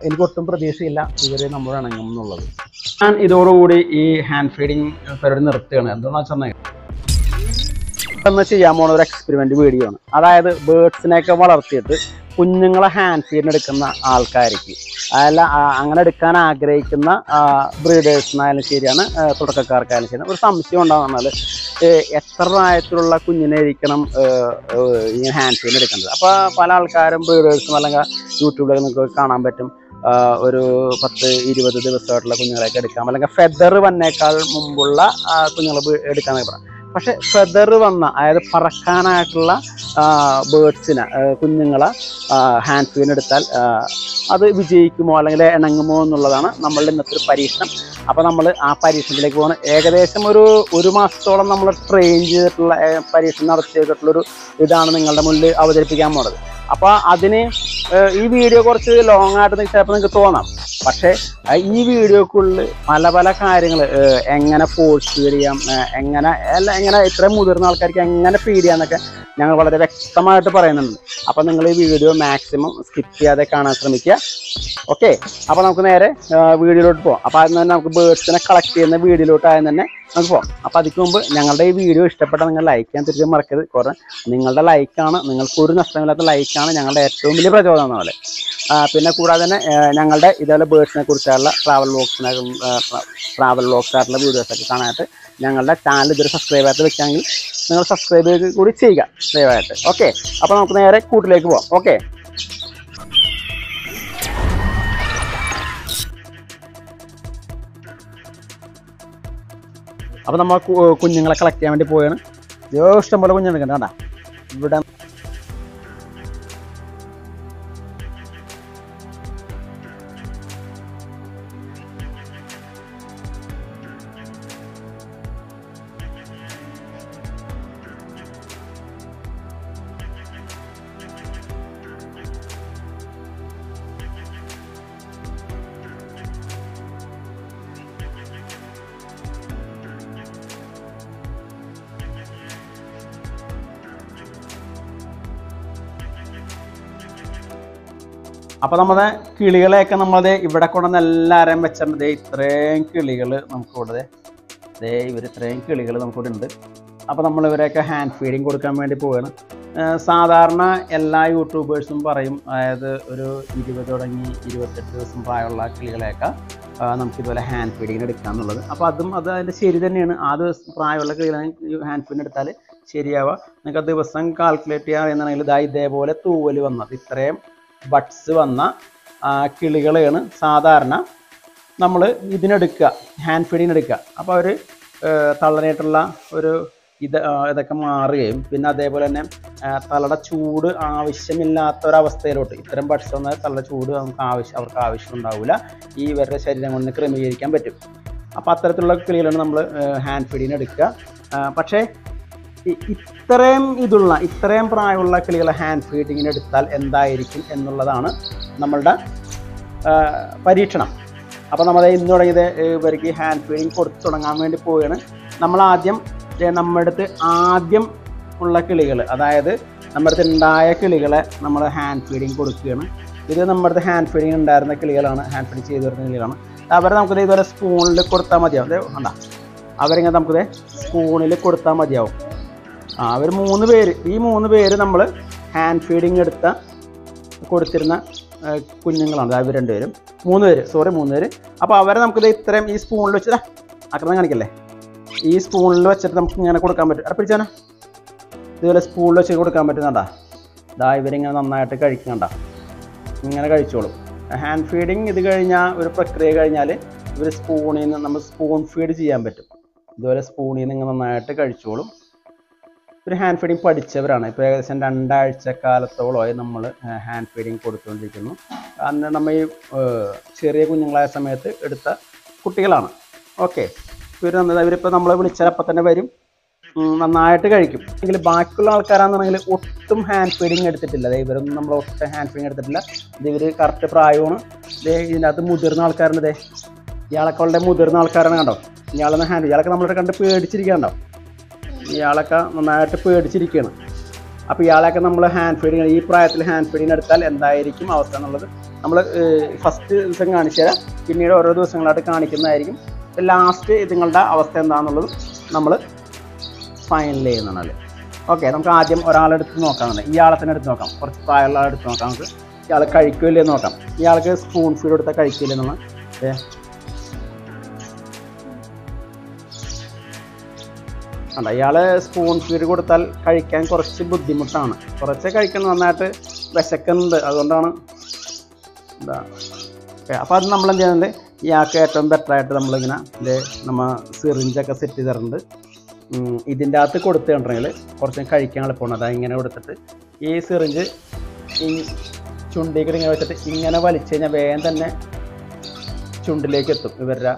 എനിക്ക് ഒട്ടും പ്രതീക്ഷയില്ല ഇവര് നമ്മൾ ഇണങ്ങും എന്നുള്ളത് ഞാൻ ഇതോടുകൂടി ഈ ഹാൻഡ് ഫീഡിങ് പരിപാടി നിർത്തുകയാണ് എന്താണെന്ന് വെച്ചാൽ എന്ന് ചെയ്യാൻ പോണ ഒരു എക്സ്പെരിമെന്റ് വീഡിയോ ആണ് അതായത് ബേർഡ്സിനെയൊക്കെ വളർത്തിയിട്ട് കുഞ്ഞുങ്ങളെ ഹാൻഡ് ഫീഡിന് എടുക്കുന്ന ആൾക്കാർക്ക് അല്ല ആ, അങ്ങനെ എടുക്കാൻ ആഗ്രഹിക്കുന്ന ബ്രീഡേഴ്സിനായാലും ശരിയാണ് ആ, തുടക്കക്കാർക്കായാലും ശരിയാണ് ഒരു സംശയം ഉണ്ടാകുന്നാൽ എത്ര പ്രായത്തിലുള്ള കുഞ്ഞിനെ ഇരിക്കണം ഈ ഹാൻഡ് ഫീഡിന് എടുക്കേണ്ടത് അപ്പോൾ പല ആൾക്കാരും ബ്രീഡേഴ്സും അല്ലെങ്കിൽ യൂട്യൂബിലൊക്കെ നിങ്ങൾക്ക് കാണാൻ പറ്റും ആ, ഒരു പത്ത് ഇരുപത് ദിവസമായിട്ടുള്ള കുഞ്ഞുങ്ങളെയൊക്കെ എടുക്കാം അല്ലെങ്കിൽ ഫെദർ വന്നേക്കാൾ മുമ്പുള്ള ആ, കുഞ്ഞുങ്ങളെ ബി- എടുക്കാന്നൊക്കെ പറയാം പക്ഷെ ഫെദർ വന്ന അതായത് പറക്കാനായിട്ടുള്ള ബേർഡ്സിനെ കുഞ്ഞുങ്ങളെ ഹാൻഡ് ഫീൻ എടുത്താൽ ആ, അത് വിജയിക്കുമോ അല്ലെങ്കിൽ ഇണങ്ങുമോ എന്നുള്ളതാണ് നമ്മളുടെ ഇന്നത്തെ ഒരു പരീക്ഷണം അപ്പോൾ നമ്മൾ ആ പരീക്ഷണത്തിലേക്ക് പോകണം ഏകദേശം ഒരു ഒരു മാസത്തോളം നമ്മൾ ട്രെയിൻ ചെയ്തിട്ടുള്ള ഏ, പരീക്ഷണം നടത്തിയിട്ടുള്ളൊരു ഇതാണ് നിങ്ങളുടെ മുന്നിൽ അവതരിപ്പിക്കാൻ പോണത് അപ്പോൾ അതിന് ഏ, ഈ വീഡിയോ കുറച്ച് ലോങ് ആയിട്ട് നിങ്ങൾക്ക് ചിലപ്പോൾ നിങ്ങൾക്ക് തോന്നാം പക്ഷേ ആ, ഈ വീഡിയോക്കുള്ളിൽ പല പല കാര്യങ്ങൾ എങ്ങനെ ഫോഴ്സ് ഫീഡ് ചെയ്യാം ഏ, എങ്ങനെ അല്ല എങ്ങനെ ഇത്രയും മുതിർന്ന ആൾക്കാർക്ക് എങ്ങനെ ഫീഡ് ചെയ്യാന്നൊക്കെ ഞങ്ങൾ വളരെ വ്യക്തമായിട്ട് പറയുന്നുണ്ട് അപ്പം നിങ്ങൾ ഈ വീഡിയോ മാക്സിമം സ്കിപ്പ് ചെയ്യാതെ കാണാൻ ശ്രമിക്കുക ഓക്കെ അപ്പോൾ നമുക്ക് നേരെ ആ, വീഡിയോയിലോട്ട് പോകാം അപ്പോൾ അതിന് തന്നെ നമുക്ക് ബേർഡ്സിനെ കളക്ട് ചെയ്യുന്ന വീഡിയോയിലോട്ട് ആദ്യം തന്നെ നമുക്ക് പോകാം അപ്പോൾ അതിക്ക് മുമ്പ് ഞങ്ങളുടെ ഈ വീഡിയോ ഇഷ്ടപ്പെട്ടാൽ നിങ്ങൾ ലൈക്ക് ചെയ്യാൻ തിരിച്ചും മറക്കരുത് കുറേ നിങ്ങളുടെ ലൈക്കാണ് നിങ്ങൾക്ക് ഒരു നഷ്ടമില്ലാത്ത ലൈക്കാണ് ഞങ്ങളുടെ ഏറ്റവും വലിയ പ്രചോദനം എന്നുള്ളത് ആ, പിന്നെ കൂടാതെ തന്നെ ആ, ഞങ്ങളുടെ ഇതേപോലെ ബേർഡ്സിനെ കുറിച്ചുള്ള ട്രാവൽ വ്ലോഗ്സിനെ ട്രാവൽ വ്ലോഗ്സ് ആയിട്ടുള്ള വീഡിയോസൊക്കെ കാണാനായിട്ട് ഞങ്ങളുടെ ചാനൽ ഇതൊരു സബ്സ്ക്രൈബ് ചെയ്യാത്ത വെക്കുകയാണെങ്കിൽ നിങ്ങൾ സബ്സ്ക്രൈബ് ചെയ്ത് കൂടി ചെയ്യുക ദയവായിട്ട് ഓക്കെ അപ്പോൾ നമുക്ക് നേരെ കൂട്ടിലേക്ക് പോവാം ഓക്കെ അപ്പോൾ നമ്മൾ കു- കുഞ്ഞുങ്ങളെ കളക്ട് ചെയ്യാൻ വേണ്ടി പോവുകയാണ് ഇതോ ഇഷ്ടംപോലെ കുഞ്ഞുങ്ങളുണ്ട് കണ്ടാ ഇവിടെ അപ്പോൾ നമ്മുടെ കിളികളെയൊക്കെ നമ്മളത് ഇവിടെ കൊണ്ടുവന്ന് എല്ലാവരെയും വെച്ചിട്ടുണ്ട് ദേ ഇത്രയും കിളികൾ നമുക്കിവിടെ ദേ ദേ ഇവർ ഇത്രയും കിളികൾ നമുക്കിവിടെ ഉണ്ട് അപ്പോൾ നമ്മൾ ഇവരെയൊക്കെ ഹാൻഡ് ഫീഡിങ് കൊടുക്കാൻ വേണ്ടി പോവുകയാണ് ഏഹ് സാധാരണ എല്ലാ യൂട്യൂബേഴ്സും പറയും അതായത് ഒരു ഇരുപത് തുടങ്ങി ഇരുപത്തെട്ട് ദിവസം പ്രായമുള്ള കിളികളെയൊക്കെ ആ, നമുക്ക് ഇതുപോലെ ഹാൻഡ് ഫീഡിങ്ങിന് എടുക്കുക എന്നുള്ളത് അപ്പോൾ അതും അത് അതിൻ്റെ ശരി തന്നെയാണ് ആ ദിവസം പ്രായമുള്ള കിളികളെ ഹാൻഡ് ഫീഡിന് എടുത്താൽ ശരിയാവുക നിങ്ങൾക്ക് ആ ദിവസം കാൽക്കുലേറ്റ് ചെയ്യാൻ അറിയുന്നുണ്ടെങ്കിൽ ഇതാ ഇതേപോലെ തൂവൽ വന്നത് ഇത്രയും ബഡ്സ് വന്ന ആ, കിളികളെയാണ് സാധാരണ നമ്മൾ ഇതിനെടുക്കുക ഹാൻഡ് ഫീഡിങ് എടുക്കുക അപ്പോൾ അവർ തള്ളനായിട്ടുള്ള ഒരു ഇത് ആ, ഇതൊക്കെ മാറുകയും പിന്നെ അതേപോലെ തന്നെ ആ, തലയുടെ ചൂട് ആവശ്യമില്ലാത്ത ഒരവസ്ഥയിലോട്ട് ഇത്തരം ബഡ്സ് വന്നാൽ തലയുടെ ചൂട് നമുക്ക് ആവശ്യം അവർക്ക് ആവശ്യം ഉണ്ടാവില്ല ഈ ഇവരുടെ ശരീരം കൊണ്ട് ക്രമീകരിക്കാൻ പറ്റും അപ്പോൾ അത്തരത്തിലുള്ള കിളികളാണ് നമ്മൾ ഹാൻഡ് ഫീഡിങ് എടുക്കുക ആ, പക്ഷേ ഇ- ഇത്രയും ഇതുള്ള ഇത്രയും പ്രായമുള്ള കിളികളെ ഹാൻഡ് ഫീഡിങ്ങിന് എടുത്താൽ എന്തായിരിക്കും എന്നുള്ളതാണ് നമ്മളുടെ ആ, പരീക്ഷണം അപ്പോൾ നമ്മൾ ഇന്ന് തുടങ്ങിയത് ഇവർക്ക് ഹാൻഡ് ഫീഡിങ് കൊടുത്തു തുടങ്ങാൻ വേണ്ടി പോവുകയാണ് നമ്മൾ ആദ്യം ദേ നമ്മുടെ അടുത്ത് ആദ്യം ഉള്ള കിളികൾ അതായത് നമ്മുടെ അടുത്ത് ഉണ്ടായ കിളികളെ നമ്മൾ ഹാൻഡ് ഫീഡിങ് കൊടുക്കുകയാണ് ഇത് നമ്മുടെ അടുത്ത് ഹാൻഡ് ഫീഡിങ് ഉണ്ടായിരുന്ന കിളികളാണ് ഹാൻഡ് ഫീഡിങ് ചെയ്തു വരുന്ന കിളികളാണ് അവരെ നമുക്ക് ദേ ഇതുപോലെ സ്പൂണിൽ കൊടുത്താൽ മതിയാവും ദേ കണ്ട അവരിങ്ങനെ നമുക്ക് ദേ സ്പൂണിൽ കൊടുത്താൽ മതിയാവും ആ അവർ മൂന്ന് പേര് ഈ മൂന്ന് പേര് നമ്മൾ ഹാൻഡ് ഫീഡിങ് എടുത്ത കൊടുത്തിരുന്ന ആ, കുഞ്ഞുങ്ങളാണ് അതായത് ഇവർ രണ്ടുപേരും മൂന്ന് പേര് സോറി മൂന്ന് പേര് അപ്പോൾ അവരെ നമുക്കിത് ഇത്രയും ഈ സ്പൂണിൽ വെച്ചിട്ട് ആക്രമണം കാണിക്കല്ലേ ഈ സ്പൂണിൽ വെച്ചിട്ട് നമുക്ക് ഇങ്ങനെ കൊടുക്കാൻ പറ്റും അവിടെ പിടിച്ചാനോ ഇതുപോലെ സ്പൂണിൽ വെച്ച് കൊടുക്കാൻ പറ്റുന്നുണ്ടാ ഇതാ ഇവരിങ്ങനെ നന്നായിട്ട് കഴിക്കണ്ട ഇങ്ങനെ കഴിച്ചോളും ഹാൻഡ് ഫീഡിങ് ഇത് കഴിഞ്ഞാൽ ഒരു പ്രക്രിയ കഴിഞ്ഞാൽ ഇവർ സ്പൂണിൽ നിന്ന് നമ്മൾ സ്പൂൺ ഫീഡ് ചെയ്യാൻ പറ്റും ഇതുപോലെ സ്പൂണിൽ നിന്ന് ഇങ്ങനെ നന്നായിട്ട് കഴിച്ചോളും ഒരു ഹാൻഡ് ഫീഡിങ് പഠിച്ചവരാണ് ഇപ്പോൾ ഏകദേശം രണ്ടാഴ്ച കാലത്തോളമായി നമ്മൾ ഹാൻഡ് ഫീഡിങ് കൊടുത്തുകൊണ്ടിരിക്കുന്നു അന്ന് നമ്മൾ ഈ ഏഹ്, ചെറിയ കുഞ്ഞുങ്ങളായ സമയത്ത് എടുത്ത കുട്ടികളാണ് ഓക്കെ ഇവർ ഇവരിപ്പോൾ നമ്മളെ വിളിച്ചാൽ അപ്പം തന്നെ വരും ഉം, നന്നായിട്ട് കഴിക്കും എങ്കിൽ ബാക്കിയുള്ള ആൾക്കാരാണെന്നുണ്ടെങ്കിൽ ഒട്ടും ഹാൻഡ് ഫീഡിങ് എടുത്തിട്ടില്ല ദേ ഇവരൊന്നും നമ്മൾ ഒട്ടും ഹാൻഡ് ഫീഡിങ് എടുത്തിട്ടില്ല ഇത് ഇവർ കറക്റ്റ് പ്രായമാണ് ദേ ഇതിനകത്ത് മുതിർന്ന ആൾക്കാരുണ്ട് ദേ ഇയാളൊക്കെ വളരെ മുതിർന്ന ആൾക്കാരാണ് കണ്ടോ ഇയാളൊന്ന് ഹാൻഡ് ഇയാളൊക്കെ നമ്മളെ കണ്ട് പേടിച്ചിരിക്കണ്ടോ ഇയാളൊക്കെ നന്നായിട്ട് പേടിച്ചിരിക്കുകയാണ് അപ്പോൾ ഇയാളെയൊക്കെ നമ്മൾ ഹാൻഡ് ഫീഡിങ് ഈ പ്രായത്തിൽ ഹാൻഡ് ഫീഡിങ് എടുത്താൽ എന്തായിരിക്കും അവസ്ഥ എന്നുള്ളത് നമ്മൾ ഫസ്റ്റ് ദിവസം കാണിച്ചു തരാം പിന്നീട് ഓരോ ദിവസങ്ങളായിട്ട് കാണിക്കുന്നതായിരിക്കും ലാസ്റ്റ് ഇതുങ്ങളുടെ അവസ്ഥ എന്താണെന്നുള്ളത് നമ്മൾ ഫൈനൽ ചെയ്യുന്നതാണ് ഓക്കെ നമുക്ക് ആദ്യം ഒരാളെടുത്ത് നോക്കാം ഇയാളെ തന്നെ എടുത്ത് നോക്കാം കുറച്ച് പ്രായമുള്ള ആളെ എടുത്ത് നോക്കാം നമുക്ക് ഇയാൾ കഴിക്കില്ലേ എന്ന് നോക്കാം ഇയാൾക്ക് സ്പൂൺ ഫീഡ് കൊടുത്താൽ കഴിക്കില്ലേ എന്നുള്ള ഏ അല്ല ഇയാൾ സ്പൂൺ ഫീഡ് കൊടുത്താൽ കഴിക്കാൻ കുറച്ച് ബുദ്ധിമുട്ടാണ് കുറച്ച് കഴിക്കാൻ നന്നായിട്ട് വിശക്കുന്നുണ്ട് അതുകൊണ്ടാണ് എന്താ ഓക്കെ അപ്പോൾ അത് നമ്മൾ എന്ത് ചെയ്യുന്നുണ്ട് ഇയാൾക്ക് ഏറ്റവും ബെറ്റർ ആയിട്ട് നമ്മളിങ്ങനെ ഇത് നമ്മൾ സിറിഞ്ചൊക്കെ സെറ്റ് ചെയ്തിട്ടുണ്ട് ഉം, ഇതിൻ്റെ അകത്ത് കൊടുത്തിട്ടുണ്ടെങ്കിൽ കുറച്ച് കഴിക്കാൻ എളുപ്പമാണ് അതാ ഇങ്ങനെ കൊടുത്തിട്ട് ഈ സിറിഞ്ച് ഈ ചുണ്ടിലേക്ക് ഇങ്ങനെ വെച്ചിട്ട് ഇങ്ങനെ വലിച്ചു കഴിഞ്ഞാൽ വേഗം തന്നെ ചുണ്ടിലേക്ക് എത്തും ഇവരുടെ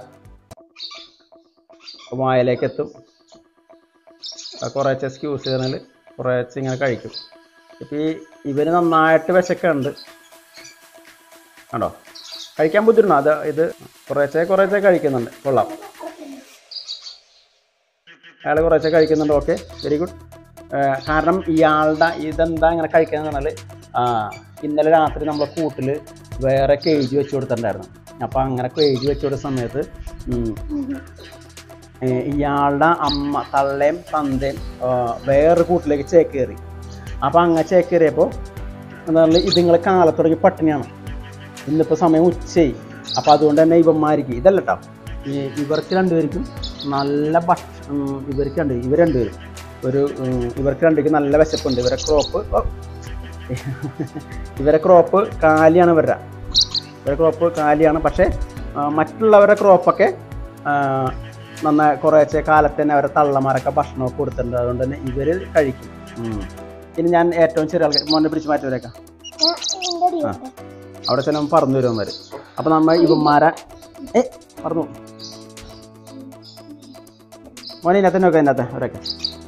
വായലേക്ക് എത്തും അത് കുറേശ്ശെ സ്ക്യൂസ് ചെയ്താൽ കുറേശ്ശെ ഇങ്ങനെ കഴിക്കും ഇപ്പം ഈ ഇവന് നന്നായിട്ട് വിശക്കുന്നുണ്ട് കണ്ടോ കഴിക്കാൻ ബുദ്ധിമുട്ടാണ് അത് ഇത് കുറേശ്ശെ കുറേശ്ശെ കഴിക്കുന്നുണ്ട് കൊള്ളാം അയാൾ കുറേശ്ശെ കഴിക്കുന്നുണ്ട് ഓക്കെ വെരി ഗുഡ് കാരണം ഇയാളുടെ ഇതെന്താ ഇങ്ങനെ കഴിക്കുന്നത് പറഞ്ഞാൽ ആ, ഇന്നലെ രാത്രി നമ്മളെ കൂട്ടിൽ വേറെ കേജ് വെച്ച് കൊടുത്തിട്ടുണ്ടായിരുന്നു അപ്പോൾ അങ്ങനെ കേജ് വെച്ച് കൊടുത്ത സമയത്ത് ഉം, ഏ, ഇയാളുടെ അമ്മ തള്ളയും തന്തയും ആ, വേറൊരു കൂട്ടിലേക്ക് ചേക്കേറി അപ്പോൾ അങ്ങനെ ചേക്കേറിയപ്പോൾ എന്താ പറയുക ഇതുങ്ങൾ കാലത്തുടങ്ങി പട്ടിണിയാണ് ഇന്നിപ്പോൾ സമയം ഉച്ചയായി അപ്പോൾ അതുകൊണ്ട് തന്നെ ഇവന്മാർക്ക് ഇതല്ല കേട്ടോ ഈ ഇവർക്ക് രണ്ടുപേർക്കും നല്ല ഭക്ഷണം ഇവർക്ക് രണ്ട് ഇവർ രണ്ടുപേരും ഒരു ഉം, ഇവർക്ക് രണ്ടുപേർക്കും നല്ല വിശപ്പുണ്ട് ഇവരെ ക്രോപ്പ് ഓ, ഇവരെ ക്രോപ്പ് കാലിയാണ് ഇവരുടെ ഇവരെ ക്രോപ്പ് കാലിയാണ് പക്ഷേ ആ, മറ്റുള്ളവരുടെ ക്രോപ്പൊക്കെ നന്നായി കുറേശ്ശെ കാലത്ത് തന്നെ അവരെ തള്ളമാരൊക്കെ ഭക്ഷണമൊക്കെ കൊടുത്തിട്ടുണ്ട് അതുകൊണ്ട് തന്നെ ഇവർ കഴിക്കും ഉം. ഇനി ഞാൻ ഏറ്റവും ചെറിയ ആൾക്കാർ മോനെ പിടിച്ച് മാറ്റിവരേക്കാം ആ അവിടെ ചെല്ലുമ്പോൾ പറന്നു വരുമെന്നവർ അപ്പോൾ നമ്മൾ ഇവന്മാരെ ഏ പറന്നു മോനെ ഇതിനകത്ത് നോക്കാം ഇതിനകത്ത് അവരൊക്കെ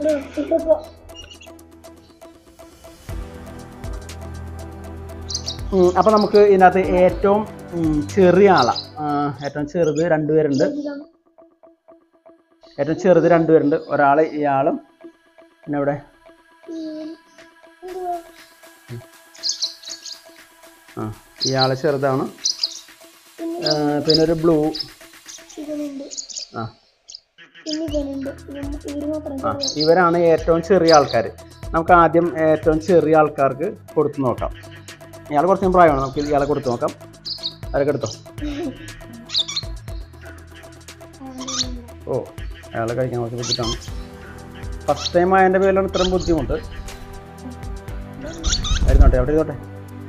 ഉം, അപ്പോൾ നമുക്ക് ഇതിനകത്ത് ഏറ്റവും ഉം, ചെറിയ ആളാണ് ഏറ്റവും ചെറുത് രണ്ടുപേരുണ്ട് ഏറ്റവും ചെറുത് രണ്ടുപേരുണ്ട് ഒരാൾ ഇയാളും പിന്നെ ഇവിടെ ആ ഇയാൾ ചെറുതാണ് ആ, പിന്നെ ഒരു ബ്ലൂ ആ ആ ഇവരാണ് ഏറ്റവും ചെറിയ ആൾക്കാർ നമുക്ക് ആദ്യം ഏറ്റവും ചെറിയ ആൾക്കാർക്ക് കൊടുത്തു നോക്കാം ഇയാൾ കുറച്ചും പ്രായമാണ് നമുക്ക് ഇയാളെ കൊടുത്തു നോക്കാം അവരൊക്കെ എടുത്തോ ഓ അയാളെ കഴിക്കാൻ കുറച്ച് ബുദ്ധിമുട്ടാണ് ഫസ്റ്റ് ടൈം ആയതിൻ്റെ പേരിലാണ് ഇത്രയും ബുദ്ധിമുട്ട് ഇരുന്നോട്ടെ അവിടെ ഇരുന്നോട്ടെ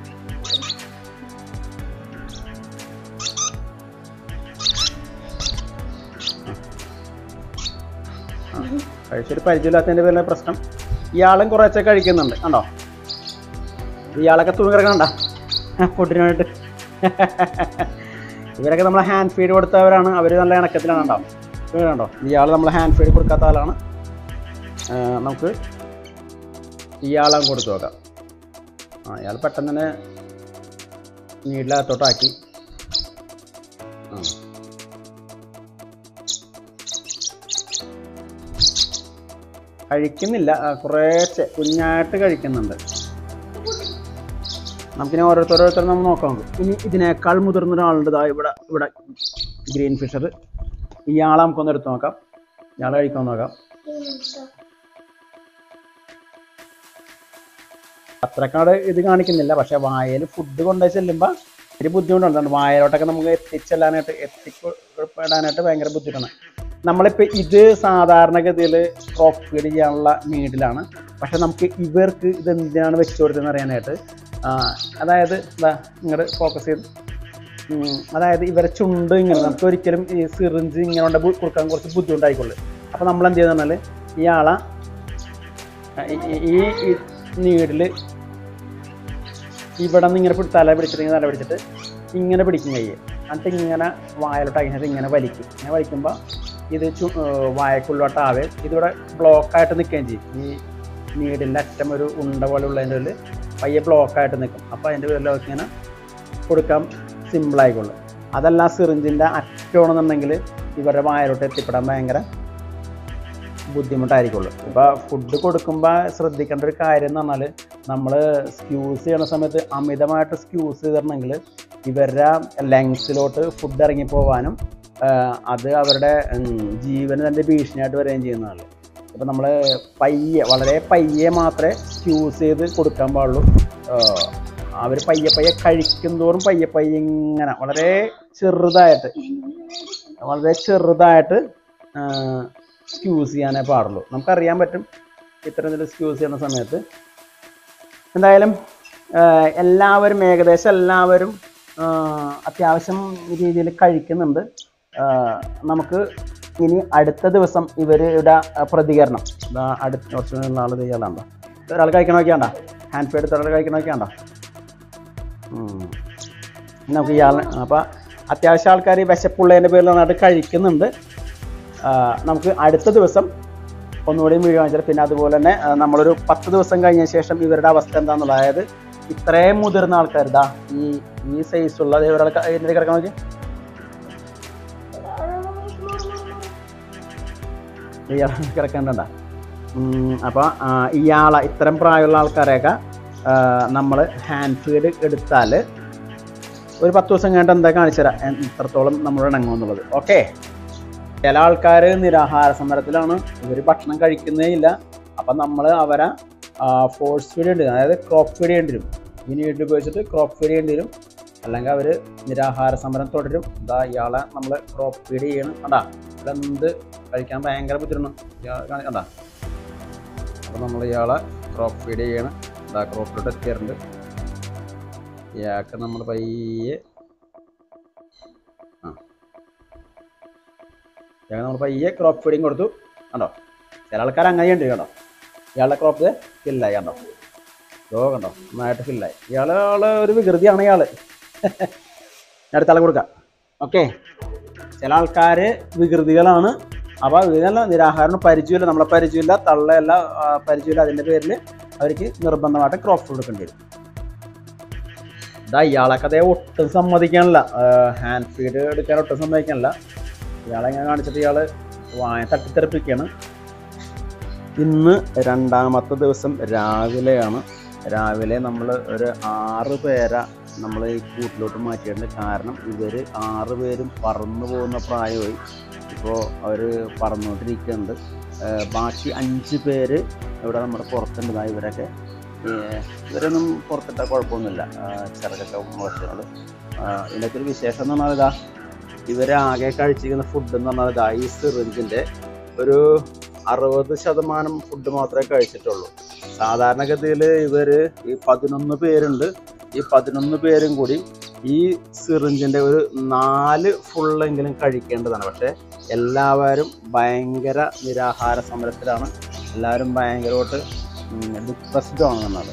ആ കഴിച്ചൊരു പരിചയമില്ലാത്തതിൻ്റെ പേരിലെ പ്രശ്നം ഇയാളും കുറേശ്ശെ കഴിക്കുന്നുണ്ട് കണ്ടോ ഇയാളൊക്കെ തുണി കിടക്കണ്ട ഫുഡിനായിട്ട് ഇവരൊക്കെ നമ്മൾ ഹാൻഡ് ഫീഡ് കൊടുത്തവരാണ് അവർ നല്ല ഇണക്കത്തിലാണ് ഉണ്ടാവും കണ്ടോ ഇയാൾ നമ്മൾ ഹാൻഡ് ഫീഡ് കൊടുക്കാത്ത ആളാണ് ആ, നമുക്ക് ഇയാളെ കൊടുത്തു നോക്കാം ആ ഇയാൾ പെട്ടെന്ന് തന്നെ നീഡിലകത്തോട്ടാക്കി ആ കഴിക്കുന്നില്ല ആ, കുറേശ്ശെ കുഞ്ഞായിട്ട് കഴിക്കുന്നുണ്ട് നമുക്കിനി ഓരോരുത്തരോരുത്തർ നമ്മൾ നോക്കാം നമുക്ക് ഇനി ഇതിനേക്കാൾ മുതിർന്ന ഒരാളുണ്ട് ദാ ഇവിടെ ഇവിടെ ഗ്രീൻ ഫിഷർ ഇയാളെ നമുക്കൊന്ന് എടുത്ത് നോക്കാം ഇയാളെ കഴിക്കാൻ നോക്കാം അത്രക്കാട് ഇത് കാണിക്കുന്നില്ല പക്ഷെ വായയിൽ ഫുഡ് കൊണ്ടുപോയി ചെല്ലുമ്പോൾ ഒരു ബുദ്ധിമുട്ടുണ്ട് വായയിലോട്ടൊക്കെ നമുക്ക് എത്തിച്ചെല്ലാനായിട്ട് എത്തിപ്പെടാനായിട്ട് ഭയങ്കര ബുദ്ധിമുട്ടാണ് നമ്മളിപ്പോൾ ഇത് സാധാരണഗതിയിൽ ക്രോപ്പ് ഫീഡ് ചെയ്യാനുള്ള നീഡിലാണ് പക്ഷെ നമുക്ക് ഇവർക്ക് ഇത് എന്തിനാണ് വെച്ച് കൊടുത്തതെന്ന് അറിയാനായിട്ട് ആ, അതായത് എന്താ ഇങ്ങോട്ട് ഫോക്കസ് ചെയ്ത് ഉം, അതായത് ഇവരെ ചുണ്ട് ഇങ്ങനെ നമുക്ക് ഒരിക്കലും ഈ സിറിഞ്ച് ഇങ്ങനെ കൊണ്ട് ബു- കൊടുക്കാൻ കുറച്ച് ബുദ്ധിമുട്ടായിക്കൊള്ളു അപ്പോൾ നമ്മൾ എന്ത് ചെയ്യുന്നത് പറഞ്ഞാൽ ഇയാളെ ആ, ഈ- ഈ ഈ നീഡിൽ ഇവിടെ നിന്ന് ഇങ്ങനെ പിടി- തല പിടിച്ചിട്ട് തല പിടിച്ചിട്ട് ഇങ്ങനെ പിടിക്കും കയ്യെ എന്നിട്ട് ഇങ്ങനെ വായലോട്ട് അഴിഞ്ഞിട്ട് ഇങ്ങനെ വലിക്കും ഇങ്ങനെ വലിക്കുമ്പോൾ ഇത് ചു വായക്കുള്ളോട്ടാവേ ഇതിവിടെ ബ്ലോക്കായിട്ട് നിൽക്കുകയും ചെയ്യും ഈ നീഡിൻ്റെ അറ്റം ഒരു ഉണ്ട പോലെ ഉള്ളതിൻ്റെ ഉള്ളിൽ പയ്യെ ബ്ലോക്കായിട്ട് നിൽക്കും അപ്പോൾ അതിൻ്റെ പേരിൽ അവർക്ക് ഇങ്ങനെ കൊടുക്കാൻ സിമ്പിളായിക്കൊള്ളു അതല്ല സിറിഞ്ചിൻ്റെ അറ്റമാണെന്നുണ്ടെങ്കിൽ ഇവരുടെ വായലോട്ട് എത്തിപ്പെടാൻ ഭയങ്കര ബുദ്ധിമുട്ടായിരിക്കുള്ളൂ ഇപ്പോൾ ഫുഡ് കൊടുക്കുമ്പോൾ ശ്രദ്ധിക്കേണ്ട ഒരു കാര്യം എന്ന് പറഞ്ഞാൽ നമ്മൾ സ്ക്യൂസ് ചെയ്യണ സമയത്ത് അമിതമായിട്ട് സ്ക്യൂസ് ചെയ്തിട്ടുണ്ടെങ്കിൽ ഇവരുടെ ലെങ്സിലോട്ട് ഫുഡ് ഇറങ്ങിപ്പോവാനും ആ, അത് അവരുടെ ഉം, ജീവന് തന്നെ ഭീഷണിയായിട്ട് വരികയും ചെയ്യുന്നതാണ് ഇപ്പം നമ്മൾ പയ്യെ വളരെ പയ്യെ മാത്രമേ സ്ക്യൂസ് ചെയ്ത് കൊടുക്കാൻ പാടുള്ളൂ അവർ പയ്യെ പയ്യെ കഴിക്കും തോറും പയ്യെ പയ്യെ ഇങ്ങനെ വളരെ ചെറുതായിട്ട് വളരെ ചെറുതായിട്ട് സ്ക്യൂസ് ചെയ്യാനേ പാടുള്ളൂ നമുക്കറിയാൻ പറ്റും ഇത്തരത്തിൽ സ്ക്യൂസ് ചെയ്യുന്ന സമയത്ത് എന്തായാലും ആ, എല്ലാവരും ഏകദേശം എല്ലാവരും ആ, അത്യാവശ്യം രീതിയിൽ കഴിക്കുന്നുണ്ട് ആ, നമുക്ക് ഇനി അടുത്ത ദിവസം ഇവരുടെ പ്രതികരണം ഇതാ അടുത്ത കുറച്ച് നാൾ ചെയ്യാറുണ്ടോ ഒരാൾ കഴിക്കണ നോക്കിയാണ്ട ഹാൻഡ് ഫീഡ് ഒരാൾ കഴിക്കണ നോക്കിയാണ്ട നമുക്ക് ഇയാൾ അപ്പോൾ അത്യാവശ്യം ആൾക്കാർ വിശപ്പുള്ളതിൻ്റെ പേരിൽ നന്നായിട്ട് കഴിക്കുന്നുണ്ട് ആ, നമുക്ക് അടുത്ത ദിവസം ഒന്നുകൂടി വീഡിയോ കാണിച്ചാൽ പിന്നെ അതുപോലെ തന്നെ ആ, നമ്മളൊരു പത്ത് ദിവസം കഴിഞ്ഞ ശേഷം ഇവരുടെ അവസ്ഥ എന്താണെന്നുള്ളത് അതായത് ഇത്രയും മുതിർന്ന ആൾക്കാർ ഇതാ ഈ ഈ സൈസുള്ള ഇവരുടെ ഇതിൻ്റെ കിടക്കാൻ നോക്കി ഇയാൾ കിടക്കേണ്ടണ്ട അപ്പോൾ ഇയാളെ ഇത്തരം പ്രായമുള്ള ആൾക്കാരെയൊക്കെ നമ്മൾ ഹാൻഡ് ഫീഡ് എടുത്താൽ ഒരു പത്ത് ദിവസം കഴിഞ്ഞിട്ട് എന്താ കാണിച്ചു തരാം എ- എത്രത്തോളം നമ്മൾ ഇണങ്ങും എന്നുള്ളത് ഓക്കെ ചില ആൾക്കാർ നിരാഹാര സമരത്തിലാണ് ഇവർ ഭക്ഷണം കഴിക്കുന്നേ ഇല്ല അപ്പം നമ്മൾ അവരെ ഫോഴ്സ് ഫീഡ് ചെയ്യേണ്ടി വരും അതായത് ക്രോപ്പ് ഫീഡ് ചെയ്യേണ്ടി വരും ഈ നീട്ടിൽ ഉപയോഗിച്ചിട്ട് ക്രോപ്പ് ഫീഡ് ചെയ്യേണ്ടി വരും അല്ലെങ്കിൽ അവർ നിരാഹാര സമരം തുടരും ഇതാ ഇയാളെ നമ്മൾ ക്രോപ്പ് ഫീഡ് ചെയ്യണം കണ്ടാ ഇതെന്ത് കഴിക്കാൻ ഭയങ്കര ബുദ്ധിമുട്ടാണ് ഇയാൾ കണ്ടാ അപ്പം നമ്മൾ ഇയാളെ ക്രോപ്പ് ഫീഡ് ചെയ്യണം ഇതാ ക്രോപ്പിലോട്ട് എത്തിയിട്ടുണ്ട് ഇയാൾക്ക് നമ്മൾ പയ്യെ ആ ഇയാൾക്ക് നമ്മൾ പയ്യെ ക്രോപ്പ് ഫീഡിങ് കൊടുത്തു കണ്ടോ ചില ആൾക്കാർ അങ്ങനെ ഉണ്ട് കേട്ടോ ഇയാളുടെ ക്രോപ്പ് ഫില്ലായി കണ്ടോ ഇതോ കണ്ടോ നന്നായിട്ട് ഫില്ലായി ഇയാൾ ആള് ഒരു വികൃതിയാണ് ഇയാൾ ഞാൻ അടുത്ത ആളെ കൊടുക്കാം ഓക്കെ ചില ആൾക്കാർ വികൃതികളാണ് അപ്പോൾ വികൃതികളല്ല നിരാഹാരം പരിചയമില്ല നമ്മളെ പരിചയമില്ല തള്ളയല്ല ആ, പരിചയമില്ല അതിൻ്റെ പേരിൽ അവർക്ക് നിർബന്ധമായിട്ട് ക്രോപ്പ് ഫുഡ് കൊടുക്കേണ്ടി വരും ഇതാ ഇയാളൊക്കെ അതേ ഒട്ടും സമ്മതിക്കാനില്ല ഹാൻഡ് ഫീഡ് എടുക്കാൻ ഒട്ടും സമ്മതിക്കാനില്ല ഇയാളെ ഇങ്ങനെ കാണിച്ചിട്ട് ഇയാൾ വായ തട്ടിത്തെറിപ്പിക്കുകയാണ് ഇന്ന് രണ്ടാമത്തെ ദിവസം രാവിലെയാണ് രാവിലെ നമ്മൾ ഒരു ആറ് പേരെ നമ്മൾ ഈ കൂട്ടിലോട്ട് മാറ്റിയിട്ടുണ്ട് കാരണം ഇവർ ആറ് പേരും പറന്നു പോകുന്ന പ്രായമായി ഇപ്പോൾ അവർ പറന്നുകൊണ്ടിരിക്കുന്നുണ്ട് ഏഹ് ബാക്കി അഞ്ച് പേര് ഇവിടെ നമ്മുടെ പുറത്തുണ്ട് ദാ ഇവരൊക്കെ ഏഹ് ഇവരൊന്നും പുറത്തിട്ട കുഴപ്പമൊന്നുമില്ല ചിറകൊക്കെ മുളച്ചുകൊണ്ട് ഇതിനൊക്കെ ഒരു വിശേഷം എന്ന് പറഞ്ഞാൽ ഇതാ ഇവരാകെ കഴിച്ചിരിക്കുന്ന ഫുഡ് എന്ന് പറഞ്ഞാൽ ഇതാ ഈ സിറിഞ്ചിൻ്റെ ഒരു അറുപത് ശതമാനം ഫുഡ് മാത്രമേ കഴിച്ചിട്ടുള്ളൂ സാധാരണഗതിയിൽ ഇവർ ഈ പതിനൊന്ന് പേരുണ്ട് ഈ പതിനൊന്ന് പേരും കൂടി ഈ സിറിഞ്ചിൻ്റെ ഒരു നാല് ഫുള്ളെങ്കിലും കഴിക്കേണ്ടതാണ് പക്ഷേ എല്ലാവരും ഭയങ്കര നിരാഹാര സമരത്തിലാണ് എല്ലാവരും ഭയങ്കരമായിട്ട് ഡിപ്രസ്ഡ് ആണെന്നുള്ളത്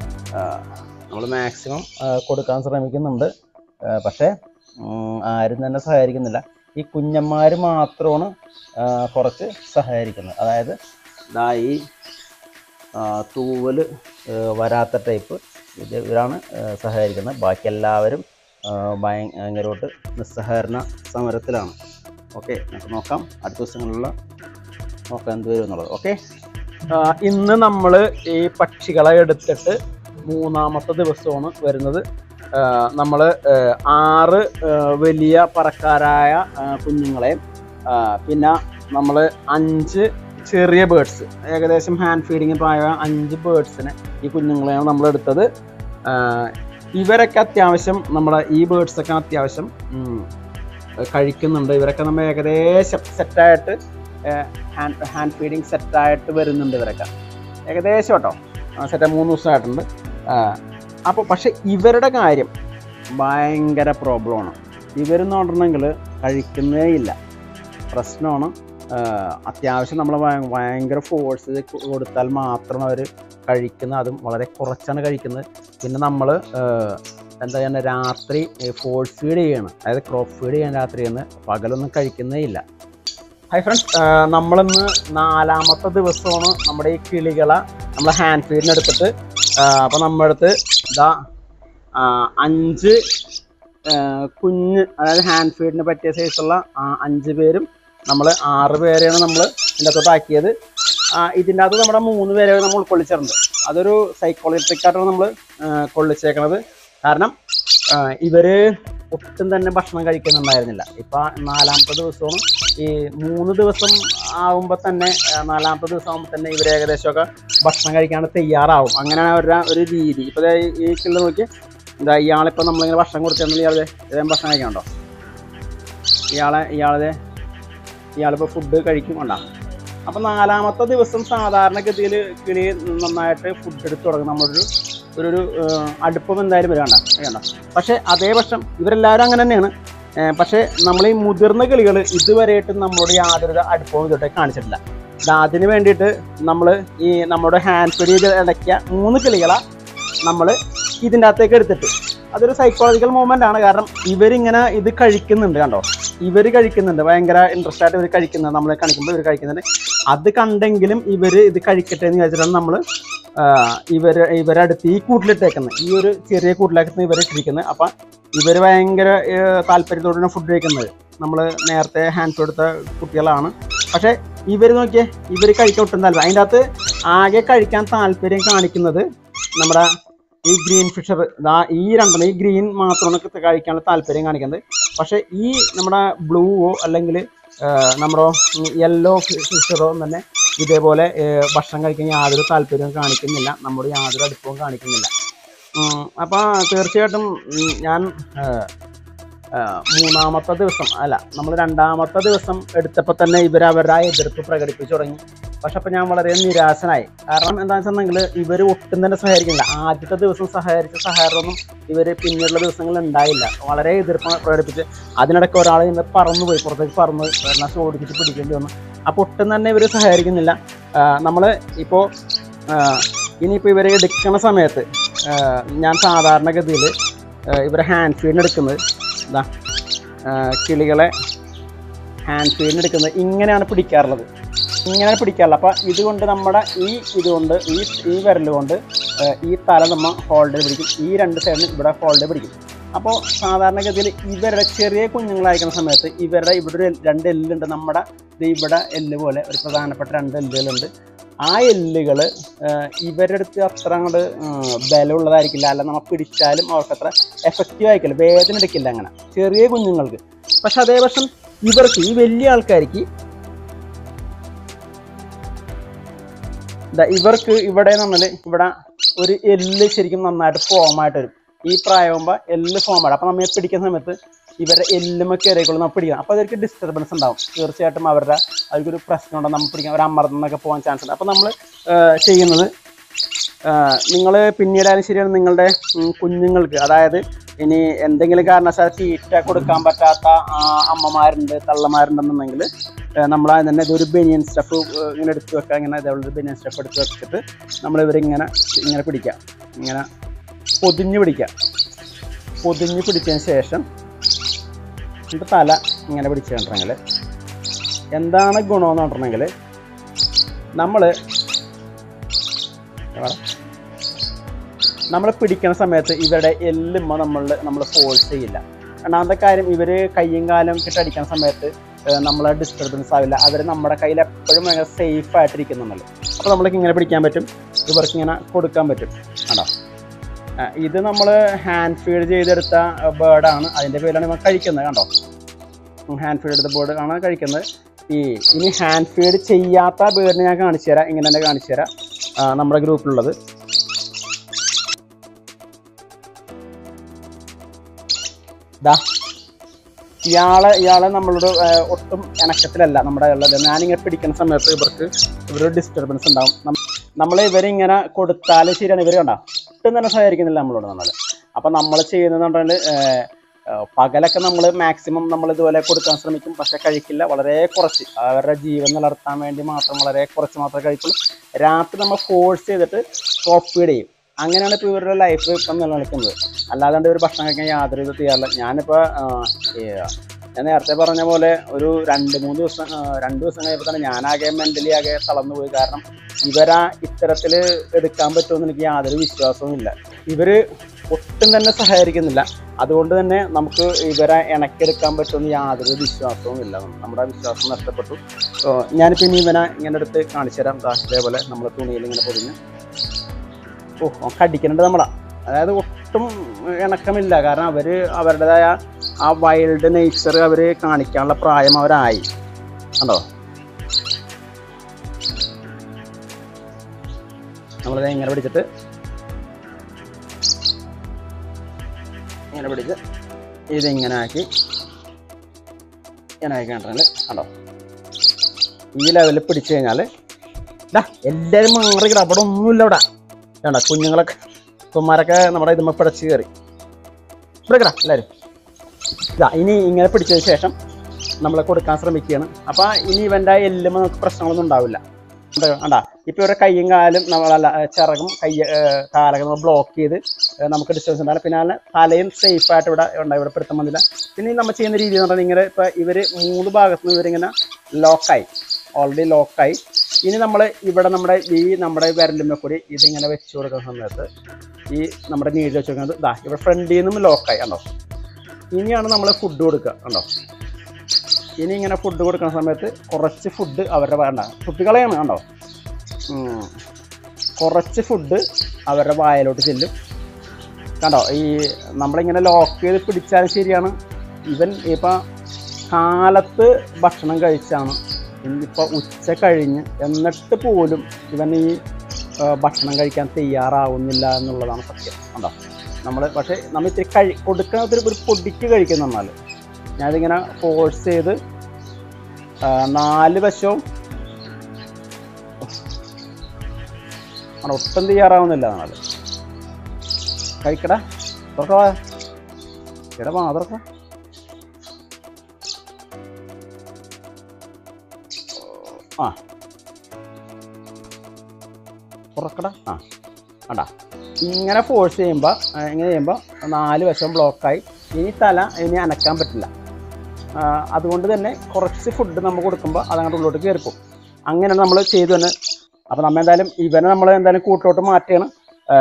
നമ്മൾ മാക്സിമം കൊടുക്കാൻ ശ്രമിക്കുന്നുണ്ട് ആ, പക്ഷേ ഉം, ആരും തന്നെ സഹകരിക്കുന്നില്ല ഈ കുഞ്ഞന്മാർ മാത്രമാണ് ആ, കുറച്ച് സഹകരിക്കുന്നത് അതായത് ദാ ഈ ആ, തൂവല് ആ, വരാത്ത ടൈപ്പ് ഇത് ഇവരാണ് ആ, സഹകരിക്കുന്നത് ബാക്കി എല്ലാവരും ആ, ഭയ- ഭയങ്കരമായിട്ട് നിസ്സഹകരണ സമരത്തിലാണ് ഓക്കെ നമുക്ക് നോക്കാം അടുത്ത ദിവസങ്ങളിലുള്ള നോക്കാം എന്ത് വരും എന്നുള്ളത് ഓക്കെ ഇന്ന് നമ്മൾ ഈ പക്ഷികളെ എടുത്തിട്ട് മൂന്നാമത്തെ ദിവസമാണ് വരുന്നത് നമ്മൾ ആറ് ആ, വലിയ പറക്കാരായ ആ, കുഞ്ഞുങ്ങളെയും ആ, പിന്നെ നമ്മൾ അഞ്ച് ചെറിയ ബേഡ്സ് ഏകദേശം ഹാൻഡ് ഫീഡിങ് പ്രായമായ അഞ്ച് ബേഡ്സിനെ ഈ കുഞ്ഞുങ്ങളെയാണ് നമ്മൾ എടുത്തത് ആ, ഇവരൊക്കെ അത്യാവശ്യം നമ്മുടെ ഈ ബേഡ്സൊക്കെ അത്യാവശ്യം ഉം, കഴിക്കുന്നുണ്ട് ഇവരൊക്കെ നമ്മൾ ഏകദേശം സെറ്റായിട്ട് ഹാൻഡ് ഹാൻഡ് ഫീഡിങ് സെറ്റായിട്ട് വരുന്നുണ്ട് ഇവരൊക്കെ ഏകദേശം കേട്ടോ സെറ്റ് മൂന്ന് ദിവസമായിട്ടുണ്ട് അപ്പോൾ പക്ഷെ ഇവരുടെ കാര്യം ഭയങ്കര പ്രോബ്ലമാണ് ഇവരെന്ന് പറഞ്ഞിട്ടുണ്ടെങ്കിൽ കഴിക്കുന്നേ ഇല്ല പ്രശ്നമാണ് ആ, അത്യാവശ്യം നമ്മൾ ഭയങ്കര ഫോഴ്സ് കൊടുത്താൽ മാത്രം അവർ കഴിക്കുന്നത് അതും വളരെ കുറച്ചാണ് കഴിക്കുന്നത് പിന്നെ നമ്മൾ എന്താ ചെയ്യുക രാത്രി ഫോഴ്സ് ഫീഡ് ചെയ്യണം അതായത് ക്രോപ്പ് ഫീഡ് ചെയ്യാൻ രാത്രിയാണ് പകലൊന്നും കഴിക്കുന്നേ ഇല്ല ഹായ് ഫ്രണ്ട്സ് നമ്മളിന്ന് നാലാമത്തെ ദിവസമാണ് നമ്മുടെ ഈ കിളികളെ നമ്മൾ ഹാൻഡ് ഫീഡിന് എടുത്തിട്ട് അപ്പോൾ നമ്മുടെ അടുത്ത് ഇതാ ആ, അഞ്ച് ആ, കുഞ്ഞ് അതായത് ഹാൻഡ് ഫീഡിന് പറ്റിയ സൈസുള്ള ആ, അഞ്ച് പേരും നമ്മൾ ആറ് പേരെയാണ് നമ്മൾ ഇതിൻ്റെ അകത്തോട്ട് ആക്കിയത് ആ, ഇതിൻ്റെ അകത്ത് നമ്മുടെ മൂന്ന് പേരെ നമ്മൾ ഉൾക്കൊള്ളിച്ചിട്ടുണ്ട് അതൊരു സൈക്കോളജിക് ആയിട്ടാണ് നമ്മൾ കൊള്ളിച്ചേക്കണത് കാരണം ആ, ഇവര് ഒട്ടും തന്നെ ഭക്ഷണം കഴിക്കുന്നുണ്ടായിരുന്നില്ല ഇപ്പൊ നാലാമത്തെ ദിവസവും ഈ മൂന്ന് ദിവസം ആകുമ്പോൾ തന്നെ ആ, നാലാമത്തെ ദിവസം ആകുമ്പോൾ തന്നെ ഇവർ ഏകദേശമൊക്കെ ഭക്ഷണം കഴിക്കാണ്ട് തയ്യാറാവും അങ്ങനെയാണ് അവരുടെ ഒരു രീതി ഇപ്പൊ ദേ ഈ കിള്ള നോക്കി എന്താ ഇയാളിപ്പോൾ നമ്മളിങ്ങനെ ഭക്ഷണം കൊടുത്തിരുന്നില്ല ഇയാളെ ഇതേ ഭക്ഷണം കഴിക്കണ്ടോ ഇയാളെ ഇയാളെ ഇയാളിപ്പോൾ ഫുഡ് കഴിക്കും വേണ്ട അപ്പൊ നാലാമത്തെ ദിവസം സാധാരണഗതിയിൽ കിളി നന്നായിട്ട് ഫുഡ് എടുത്ത് തുടങ്ങും നമ്മളൊരു ഒരു ഒരു ഏഹ്, അടുപ്പം എന്തായാലും വരാണ്ട വേണ്ട പക്ഷെ അതേ പക്ഷം ഇവരെല്ലാവരും അങ്ങനെ തന്നെയാണ് ഏഹ്, പക്ഷെ നമ്മൾ ഈ മുതിർന്ന കിളികൾ ഇതുവരെയായിട്ടും നമ്മളോട് യാതൊരു അടുപ്പവും ഇതൊക്കെ കാണിച്ചിട്ടില്ല ഇത് അതിന് വേണ്ടിയിട്ട് നമ്മൾ ഈ നമ്മുടെ ഹാൻഡ് ഫീഡ് ചെയ്ത് ഇടയ്ക്ക മൂന്ന് കിളികളെ നമ്മൾ ഇതിൻ്റെ അകത്തേക്ക് എടുത്തിട്ട് അതൊരു സൈക്കോളജിക്കൽ മൂവ്മെന്റ് ആണ് കാരണം ഇവരിങ്ങനെ ഇത് കഴിക്കുന്നുണ്ട് കണ്ടോ ഇവർ കഴിക്കുന്നുണ്ട് ഭയങ്കര ഇൻട്രസ്റ്റ് ആയിട്ട് ഇവർ കഴിക്കുന്നത് നമ്മൾ കാണിക്കുമ്പോൾ ഇവർ കഴിക്കുന്നുണ്ട് അത് കണ്ടെങ്കിലും ഇവർ ഇത് കഴിക്കട്ടെ എന്ന് വിചാരിച്ചിട്ടാണ് നമ്മൾ ഇവർ ഇവരടുത്ത് ഈ കൂട്ടിലിട്ടേക്കുന്നത് ഈ ഒരു ചെറിയ കൂട്ടിലേക്ക് ഇവർ ഇട്ടിരിക്കുന്നത് അപ്പം ഇവർ ഭയങ്കര താല്പര്യത്തോടെ ഫുഡ് കഴിക്കുന്നത് നമ്മൾ നേരത്തെ ഹാൻഡ് കൊടുത്ത കുട്ടികളാണ് പക്ഷേ ഇവർ നോക്കിയേ ഇവർ കഴിക്കാൻ ഒട്ടും താല്പര്യം അതിൻ്റെ അകത്ത് ആകെ കഴിക്കാൻ താല്പര്യം കാണിക്കുന്നത് നമ്മുടെ ഈ ഗ്രീൻ ഫിഷർ ഇതാ ഈ രണ്ടെണ്ണം ഈ ഗ്രീൻ മാത്രമാണ് ക- കഴിക്കാനുള്ള താല്പര്യം കാണിക്കുന്നത് പക്ഷേ ഈ നമ്മുടെ ബ്ലൂവോ അല്ലെങ്കിൽ നമ്മുടെ യെല്ലോ ഫിഷറോ തന്നെ ഇതേപോലെ ഏഹ്, ഭക്ഷണം കഴിക്കാൻ യാതൊരു താല്പര്യവും കാണിക്കുന്നില്ല നമ്മുടെ യാതൊരു അടുപ്പവും കാണിക്കുന്നില്ല ഉം, അപ്പോൾ തീർച്ചയായിട്ടും ഉം, ഞാൻ ഏഹ്, ഏഹ്, മൂന്നാമത്തെ ദിവസം അല്ല നമ്മൾ രണ്ടാമത്തെ ദിവസം എടുത്തപ്പോൾ തന്നെ ഇവർ അവരുടെ ആ എതിർപ്പ് പ്രകടിപ്പിച്ചു തുടങ്ങി പക്ഷെ അപ്പോൾ ഞാൻ വളരെ നിരാശനായി കാരണം എന്താണെന്ന് വെച്ചിട്ടുണ്ടെങ്കിൽ ഇവർ ഒട്ടും തന്നെ സഹകരിക്കുന്നില്ല ആദ്യത്തെ ദിവസം സഹകരിച്ച സഹകരണമൊന്നും ഇവർ പിന്നീടുള്ള ദിവസങ്ങളിൽ ഉണ്ടായില്ല വളരെ എതിർപ്പ് പ്രകടിപ്പിച്ച് അതിനിടയ്ക്ക് ഒരാൾ ഇന്ന് പറന്നുപോയി പുറത്തേക്ക് പറന്ന് വെള്ളാസ് ഓടിച്ചിട്ട് പിടിക്കേണ്ടി വന്നു അപ്പോൾ ഒട്ടും തന്നെ ഇവർ സഹകരിക്കുന്നില്ല നമ്മൾ ഇപ്പോൾ ഇനിയിപ്പോൾ ഇവരെ എടുക്കുന്ന സമയത്ത് ആ, ഞാൻ സാധാരണഗതിയിൽ ഇവരെ ഹാൻഡ് ഫീഡിന് എടുക്കുന്നത് ഇതാ ആ, കിളികളെ ഹാൻഡ് ഫീഡിന് എടുക്കുന്നത് ഇങ്ങനെയാണ് പിടിക്കാറുള്ളത് ഇങ്ങനെയാണ് പിടിക്കാറുള്ളത് അപ്പോൾ ഇതുകൊണ്ട് നമ്മുടെ ഈ ഇതുകൊണ്ട് ഈ ഈ വിരൽ കൊണ്ട് ആ, ഈ തല നമ്മൾ ഹോൾഡ് ചെയ്ത് പിടിക്കും ഈ രണ്ട് സൈഡിലും ഇവിടെ ഹോൾഡ് ചെയ്ത് പിടിക്കും അപ്പോൾ സാധാരണഗതിയിൽ ഇവരുടെ ചെറിയ കുഞ്ഞുങ്ങളായിരിക്കുന്ന സമയത്ത് ഇവരുടെ ഇവിടെ ഒരു രണ്ട് എല്ലുണ്ട് നമ്മുടെ ഇത് ഇവിടെ എല്ല് പോലെ ഒരു പ്രധാനപ്പെട്ട രണ്ട് എല്ലുകളുണ്ട് ആ എല്ലുകൾ ഇവരുടെ അടുത്ത് അത്ര അങ്ങോട്ട് ബലമുള്ളതായിരിക്കില്ല അല്ല നമ്മൾ പിടിച്ചാലും അവർക്ക് അത്ര എഫക്റ്റീവ് ആയിരിക്കില്ല വേദന എടുക്കില്ല അങ്ങനെ ചെറിയ കുഞ്ഞുങ്ങൾക്ക് പക്ഷെ അതേ പക്ഷം ഇവർക്ക് ഈ വലിയ ആൾക്കാർക്ക് ദാ ഇവർക്ക് ഇവിടെ നമ്മൾ ഇവിടെ ഒരു എല്ല് ശരിക്കും നന്നായിട്ട് ഫോം ആയിട്ട് വരും ഈ പ്രായമാകുമ്പോൾ എല്ല് ഫോം ആയിട്ട് അപ്പം നമ്മൾ പിടിക്കുന്ന സമയത്ത് ഇവരുടെ എല്ലുമ കയറിക്കുള്ള നമ്മൾ പിടിക്കണം അപ്പോൾ അവർക്ക് ഡിസ്റ്റർബൻസ് ഉണ്ടാവും തീർച്ചയായിട്ടും അവരുടെ അവർക്കൊരു പ്രശ്നം ഉണ്ടാവും നമ്മൾ പിടിക്കാൻ ഒരു അമർന്നൊക്കെ പോകാൻ ചാൻസ് ഉണ്ട് അപ്പോൾ നമ്മൾ ചെയ്യുന്നത് നിങ്ങൾ പിന്നീടായാലും ശരിയാണ് നിങ്ങളുടെ ഉം, കുഞ്ഞുങ്ങൾക്ക് അതായത് ഇനി എന്തെങ്കിലും കാരണവശാൽ തീറ്റ കൊടുക്കാൻ പറ്റാത്ത ആ, അമ്മമാരുണ്ട് തള്ളമാരുണ്ടെന്നുണ്ടെങ്കിൽ നമ്മൾ ആദ്യം തന്നെ ഇതൊരു ബനിയൻ സ്റ്റഫ് ഇങ്ങനെ എടുത്ത് വെക്കുക ഇങ്ങനെ ഇതേപോലെ ഒരു ബനിയൻ സ്റ്റഫ് എടുത്ത് വെച്ചിട്ട് നമ്മൾ ഇവരിങ്ങനെ ഇങ്ങനെ പിടിക്കുക ഇങ്ങനെ പൊതിഞ്ഞ് പിടിക്കുക പൊതിഞ്ഞ് പിടിച്ചതിന് ശേഷം എന്നിട്ട് തല ഇങ്ങനെ പിടിച്ചിട്ടുണ്ടെങ്കിൽ എന്താണ് ഗുണമെന്ന് പറഞ്ഞിട്ടുണ്ടെങ്കിൽ നമ്മൾ നമ്മൾ പിടിക്കുന്ന സമയത്ത് ഇവരുടെ എല്ലുമ്മ നമ്മൾ നമ്മൾ ഫോഴ്സ് ചെയ്യില്ല രണ്ടാമത്തെ കാര്യം ഇവർ കയ്യും കാലും ഇട്ട് അടിക്കുന്ന സമയത്ത് നമ്മളെ ഡിസ്റ്റർബൻസ് ആവില്ല അവർ നമ്മുടെ കയ്യിൽ എപ്പോഴും ഭയങ്കര സേഫ് ആയിട്ടിരിക്കുന്നുണ്ടല്ലോ അപ്പോൾ നമ്മൾക്ക് ഇങ്ങനെ പിടിക്കാൻ പറ്റും ഇവർക്ക് ഇങ്ങനെ കൊടുക്കാൻ പറ്റും കണ്ടോ ആ, ഇത് നമ്മൾ ഹാൻഡ് ഫീഡ് ചെയ്തെടുത്ത ബേർഡാണ് അതിൻ്റെ പേരിലാണ് ഇവ കഴിക്കുന്നത് കണ്ടോ ഹാൻഡ് ഫീഡ് എടുത്ത ബേർഡ് ആണ് കഴിക്കുന്നത് ഈ ഇനി ഹാൻഡ് ഫീഡ് ചെയ്യാത്ത ബേർഡിനെ ഞാൻ കാണിച്ചു തരാം ഇങ്ങനെ തന്നെ കാണിച്ചു തരാം ആ, നമ്മുടെ ഗ്രൂപ്പിലുള്ളത് ദാ ഇയാളെ ഇയാളെ നമ്മളോട് ആ, ഒട്ടും ഇണക്കത്തിലല്ല നമ്മുടെ ഉള്ളത് ഞാനിങ്ങനെ പിടിക്കുന്ന സമയത്ത് ഇവർക്ക് ഇവരൊരു ഡിസ്റ്റർബൻസ് ഉണ്ടാവും നം- നമ്മൾ ഇവരിങ്ങനെ കൊടുത്താലും ശരിയാണ് ഇവർ കണ്ട ഒട്ടും തന്നെ സഹകരിക്കുന്നില്ല നമ്മളോട് നമ്മൾ അപ്പം നമ്മൾ ചെയ്യുന്നത് പറഞ്ഞാൽ പകലൊക്കെ നമ്മൾ മാക്സിമം നമ്മൾ ഇതുപോലെ കൊടുക്കാൻ ശ്രമിക്കും പക്ഷെ കഴിക്കില്ല വളരെ കുറച്ച് അവരുടെ ജീവൻ നിലനിർത്താൻ വേണ്ടി മാത്രം വളരെ കുറച്ച് മാത്രമേ കഴിക്കുള്ളൂ രാത്രി നമ്മൾ ഫോഴ്സ് ചെയ്തിട്ട് സ്റ്റോപ്പ് ഫീഡ് ചെയ്യും അങ്ങനെയാണ് ഇപ്പോൾ ഇവരുടെ ലൈഫ് ഇപ്പം നിലനിൽക്കുന്നത് അല്ലാതെ ഇവർ ഭക്ഷണം കഴിക്കാൻ യാതൊരു ഇത് ചെയ്യാറില്ല ഞാനിപ്പോൾ ഞാൻ നേരത്തെ പറഞ്ഞ പോലെ ഒരു രണ്ട് മൂന്ന് ദിവസം ആ, രണ്ട് ദിവസം കഴിയുമ്പോൾ തന്നെ ഞാനാകെ മെൻ്റലി ആകെ തളർന്നു പോയി കാരണം ഇവരാ ഇത്തരത്തിൽ എടുക്കാൻ പറ്റുമെന്ന് എനിക്ക് യാതൊരു വിശ്വാസവും ഇല്ല ഇവർ ഒട്ടും തന്നെ സഹകരിക്കുന്നില്ല അതുകൊണ്ട് തന്നെ നമുക്ക് ഇവരെ ഇണക്കിയെടുക്കാൻ പറ്റുമെന്ന് യാതൊരു വിശ്വാസവും ഇല്ല നമ്മുടെ വിശ്വാസം നഷ്ടപ്പെട്ടു ഓ, ഞാനിപ്പോൾ ഇനി ഇവനെ ഇങ്ങനെ എടുത്ത് കാണിച്ചു തരാം ദാ ഇതേപോലെ നമ്മൾ തുണിയിൽ ഇങ്ങനെ പൊതിഞ്ഞ് ഓ അവൻ കടിക്കുന്നുണ്ട് നമ്മളാ അതായത് ഒട്ടും ഇണക്കമില്ല കാരണം അവർ അവരുടേതായ ആ വൈൽഡ് നേച്ചർ അവർ കാണിക്കാനുള്ള പ്രായം അവരായി കണ്ടോ നമ്മളിത് ഇങ്ങനെ പിടിച്ചിട്ട് ഇങ്ങനെ പിടിച്ച് ഇതിങ്ങനെ ആക്കി ഇങ്ങനെ ആക്കി കണ്ടിട്ടുണ്ട് കണ്ടോ ഈ ലെവലിൽ പിടിച്ചു കഴിഞ്ഞാൽ ഇതാ എല്ലാവരും മാറി അവിടെ ഒന്നുമില്ല ഇവിടെ വേണ്ട കുഞ്ഞുങ്ങളൊക്കെ കുമാരൊക്കെ നമ്മുടെ ഇതുമ്മ പിടച്ച് കയറി ഇവിടെ കിടാ എല്ലാവരും ഇതാ ഇനി ഇങ്ങനെ പിടിച്ചതിന് ശേഷം നമ്മൾ കൊടുക്കാൻ ശ്രമിക്കുകയാണ് അപ്പം ഇനി ഇവൻ്റെ എല്ലുമ്പോൾ നമുക്ക് പ്രശ്നങ്ങളൊന്നും ഉണ്ടാവില്ല കണ്ടാ ഇപ്പൊ ഇവരുടെ കൈയും കാലും നമ്മളല്ല ഏ, ചിറകും കൈ ഏ, കാലൊക്കെ നമ്മൾ ബ്ലോക്ക് ചെയ്ത് ഏ, നമുക്ക് ഡിസ്റ്റൻസ് ഉണ്ടാവില്ല പിന്നെ അതിന് തലയും സേഫ് ആയിട്ട് ഇവിടെ ഉണ്ടായി ഇവിടെ പിടുത്തം വന്നില്ല പിന്നെ ഈ നമ്മൾ ചെയ്യുന്ന രീതി എന്ന് പറഞ്ഞാൽ ഇങ്ങനെ ഇപ്പൊ ഇവര് മൂന്ന് ഭാഗത്തു നിന്ന് ഇവരിങ്ങനെ ലോക്കായി ഓൾറെഡി ലോക്കായി ഇനി നമ്മൾ ഇവിടെ നമ്മുടെ ഈ നമ്മുടെ വിരലുമ്മ കൂടി ഇതിങ്ങനെ വെച്ച് കൊടുക്കുന്ന സമയത്ത് ഈ നമ്മുടെ നീര് വെച്ച് കൊടുക്കുന്നത് ഇതാ ഇവിടെ ഫ്രണ്ടിൽ നിന്നും ലോക്കായി കണ്ടോ ഇനിയാണ് നമ്മൾ ഫുഡ് കൊടുക്കുക കണ്ടോ ഇനി ഇങ്ങനെ ഫുഡ് കൊടുക്കുന്ന സമയത്ത് കുറച്ച് ഫുഡ് അവരുടെ വേണ്ട ഫുഡ് കളയാണ് കണ്ടോ ഉം. കുറച്ച് ഫുഡ് അവരുടെ വായിലോട്ട് ചെല്ലും കണ്ടോ ഈ നമ്മളിങ്ങനെ ലോക്ക് ചെയ്ത് പിടിച്ചാലും ശരിയാണ് ഇവൻ ഇപ്പം കാലത്ത് ഭക്ഷണം കഴിച്ചാണ് ഇന്നിപ്പോൾ ഉച്ച കഴിഞ്ഞ് എന്നിട്ട് പോലും ഇവൻ ഈ ആ, ഭക്ഷണം കഴിക്കാൻ തയ്യാറാവുന്നില്ല എന്നുള്ളതാണ് സത്യം കണ്ടോ നമ്മൾ പക്ഷേ നമ്മൾ ഇത്തിരി കഴി കൊടുക്കുന്ന ഒരു ഒരു പൊടിക്ക് കഴിക്കുന്ന എന്നാൽ ഞാനിതിങ്ങനെ ഫോഴ്സ് ചെയ്ത് ആ, നാല് വശവും ആണ് ഒട്ടും തയ്യാറാവുന്നില്ല എന്നാൽ കഴിക്കടാ തുറക്കവാ എടാ വാ തുറക്ക ആ തുറക്കടാ ആ കണ്ടാ ഇങ്ങനെ ഫോഴ്സ് ചെയ്യുമ്പോൾ ഇങ്ങനെ ചെയ്യുമ്പോൾ നാല് വശം ബ്ലോക്കായി ഇനി തല ഇനി അനക്കാൻ പറ്റില്ല ആ, അതുകൊണ്ട് തന്നെ കുറച്ച് ഫുഡ് നമ്മൾ കൊടുക്കുമ്പോൾ അതങ്ങോട്ട് ഉള്ളോട്ട് കയറിപ്പോവും അങ്ങനെ നമ്മൾ ചെയ്തു തന്നെ അപ്പോൾ നമ്മൾ എന്തായാലും ഇവനെ നമ്മൾ എന്തായാലും കൂട്ടോട്ട് മാറ്റുകയാണ് ആ,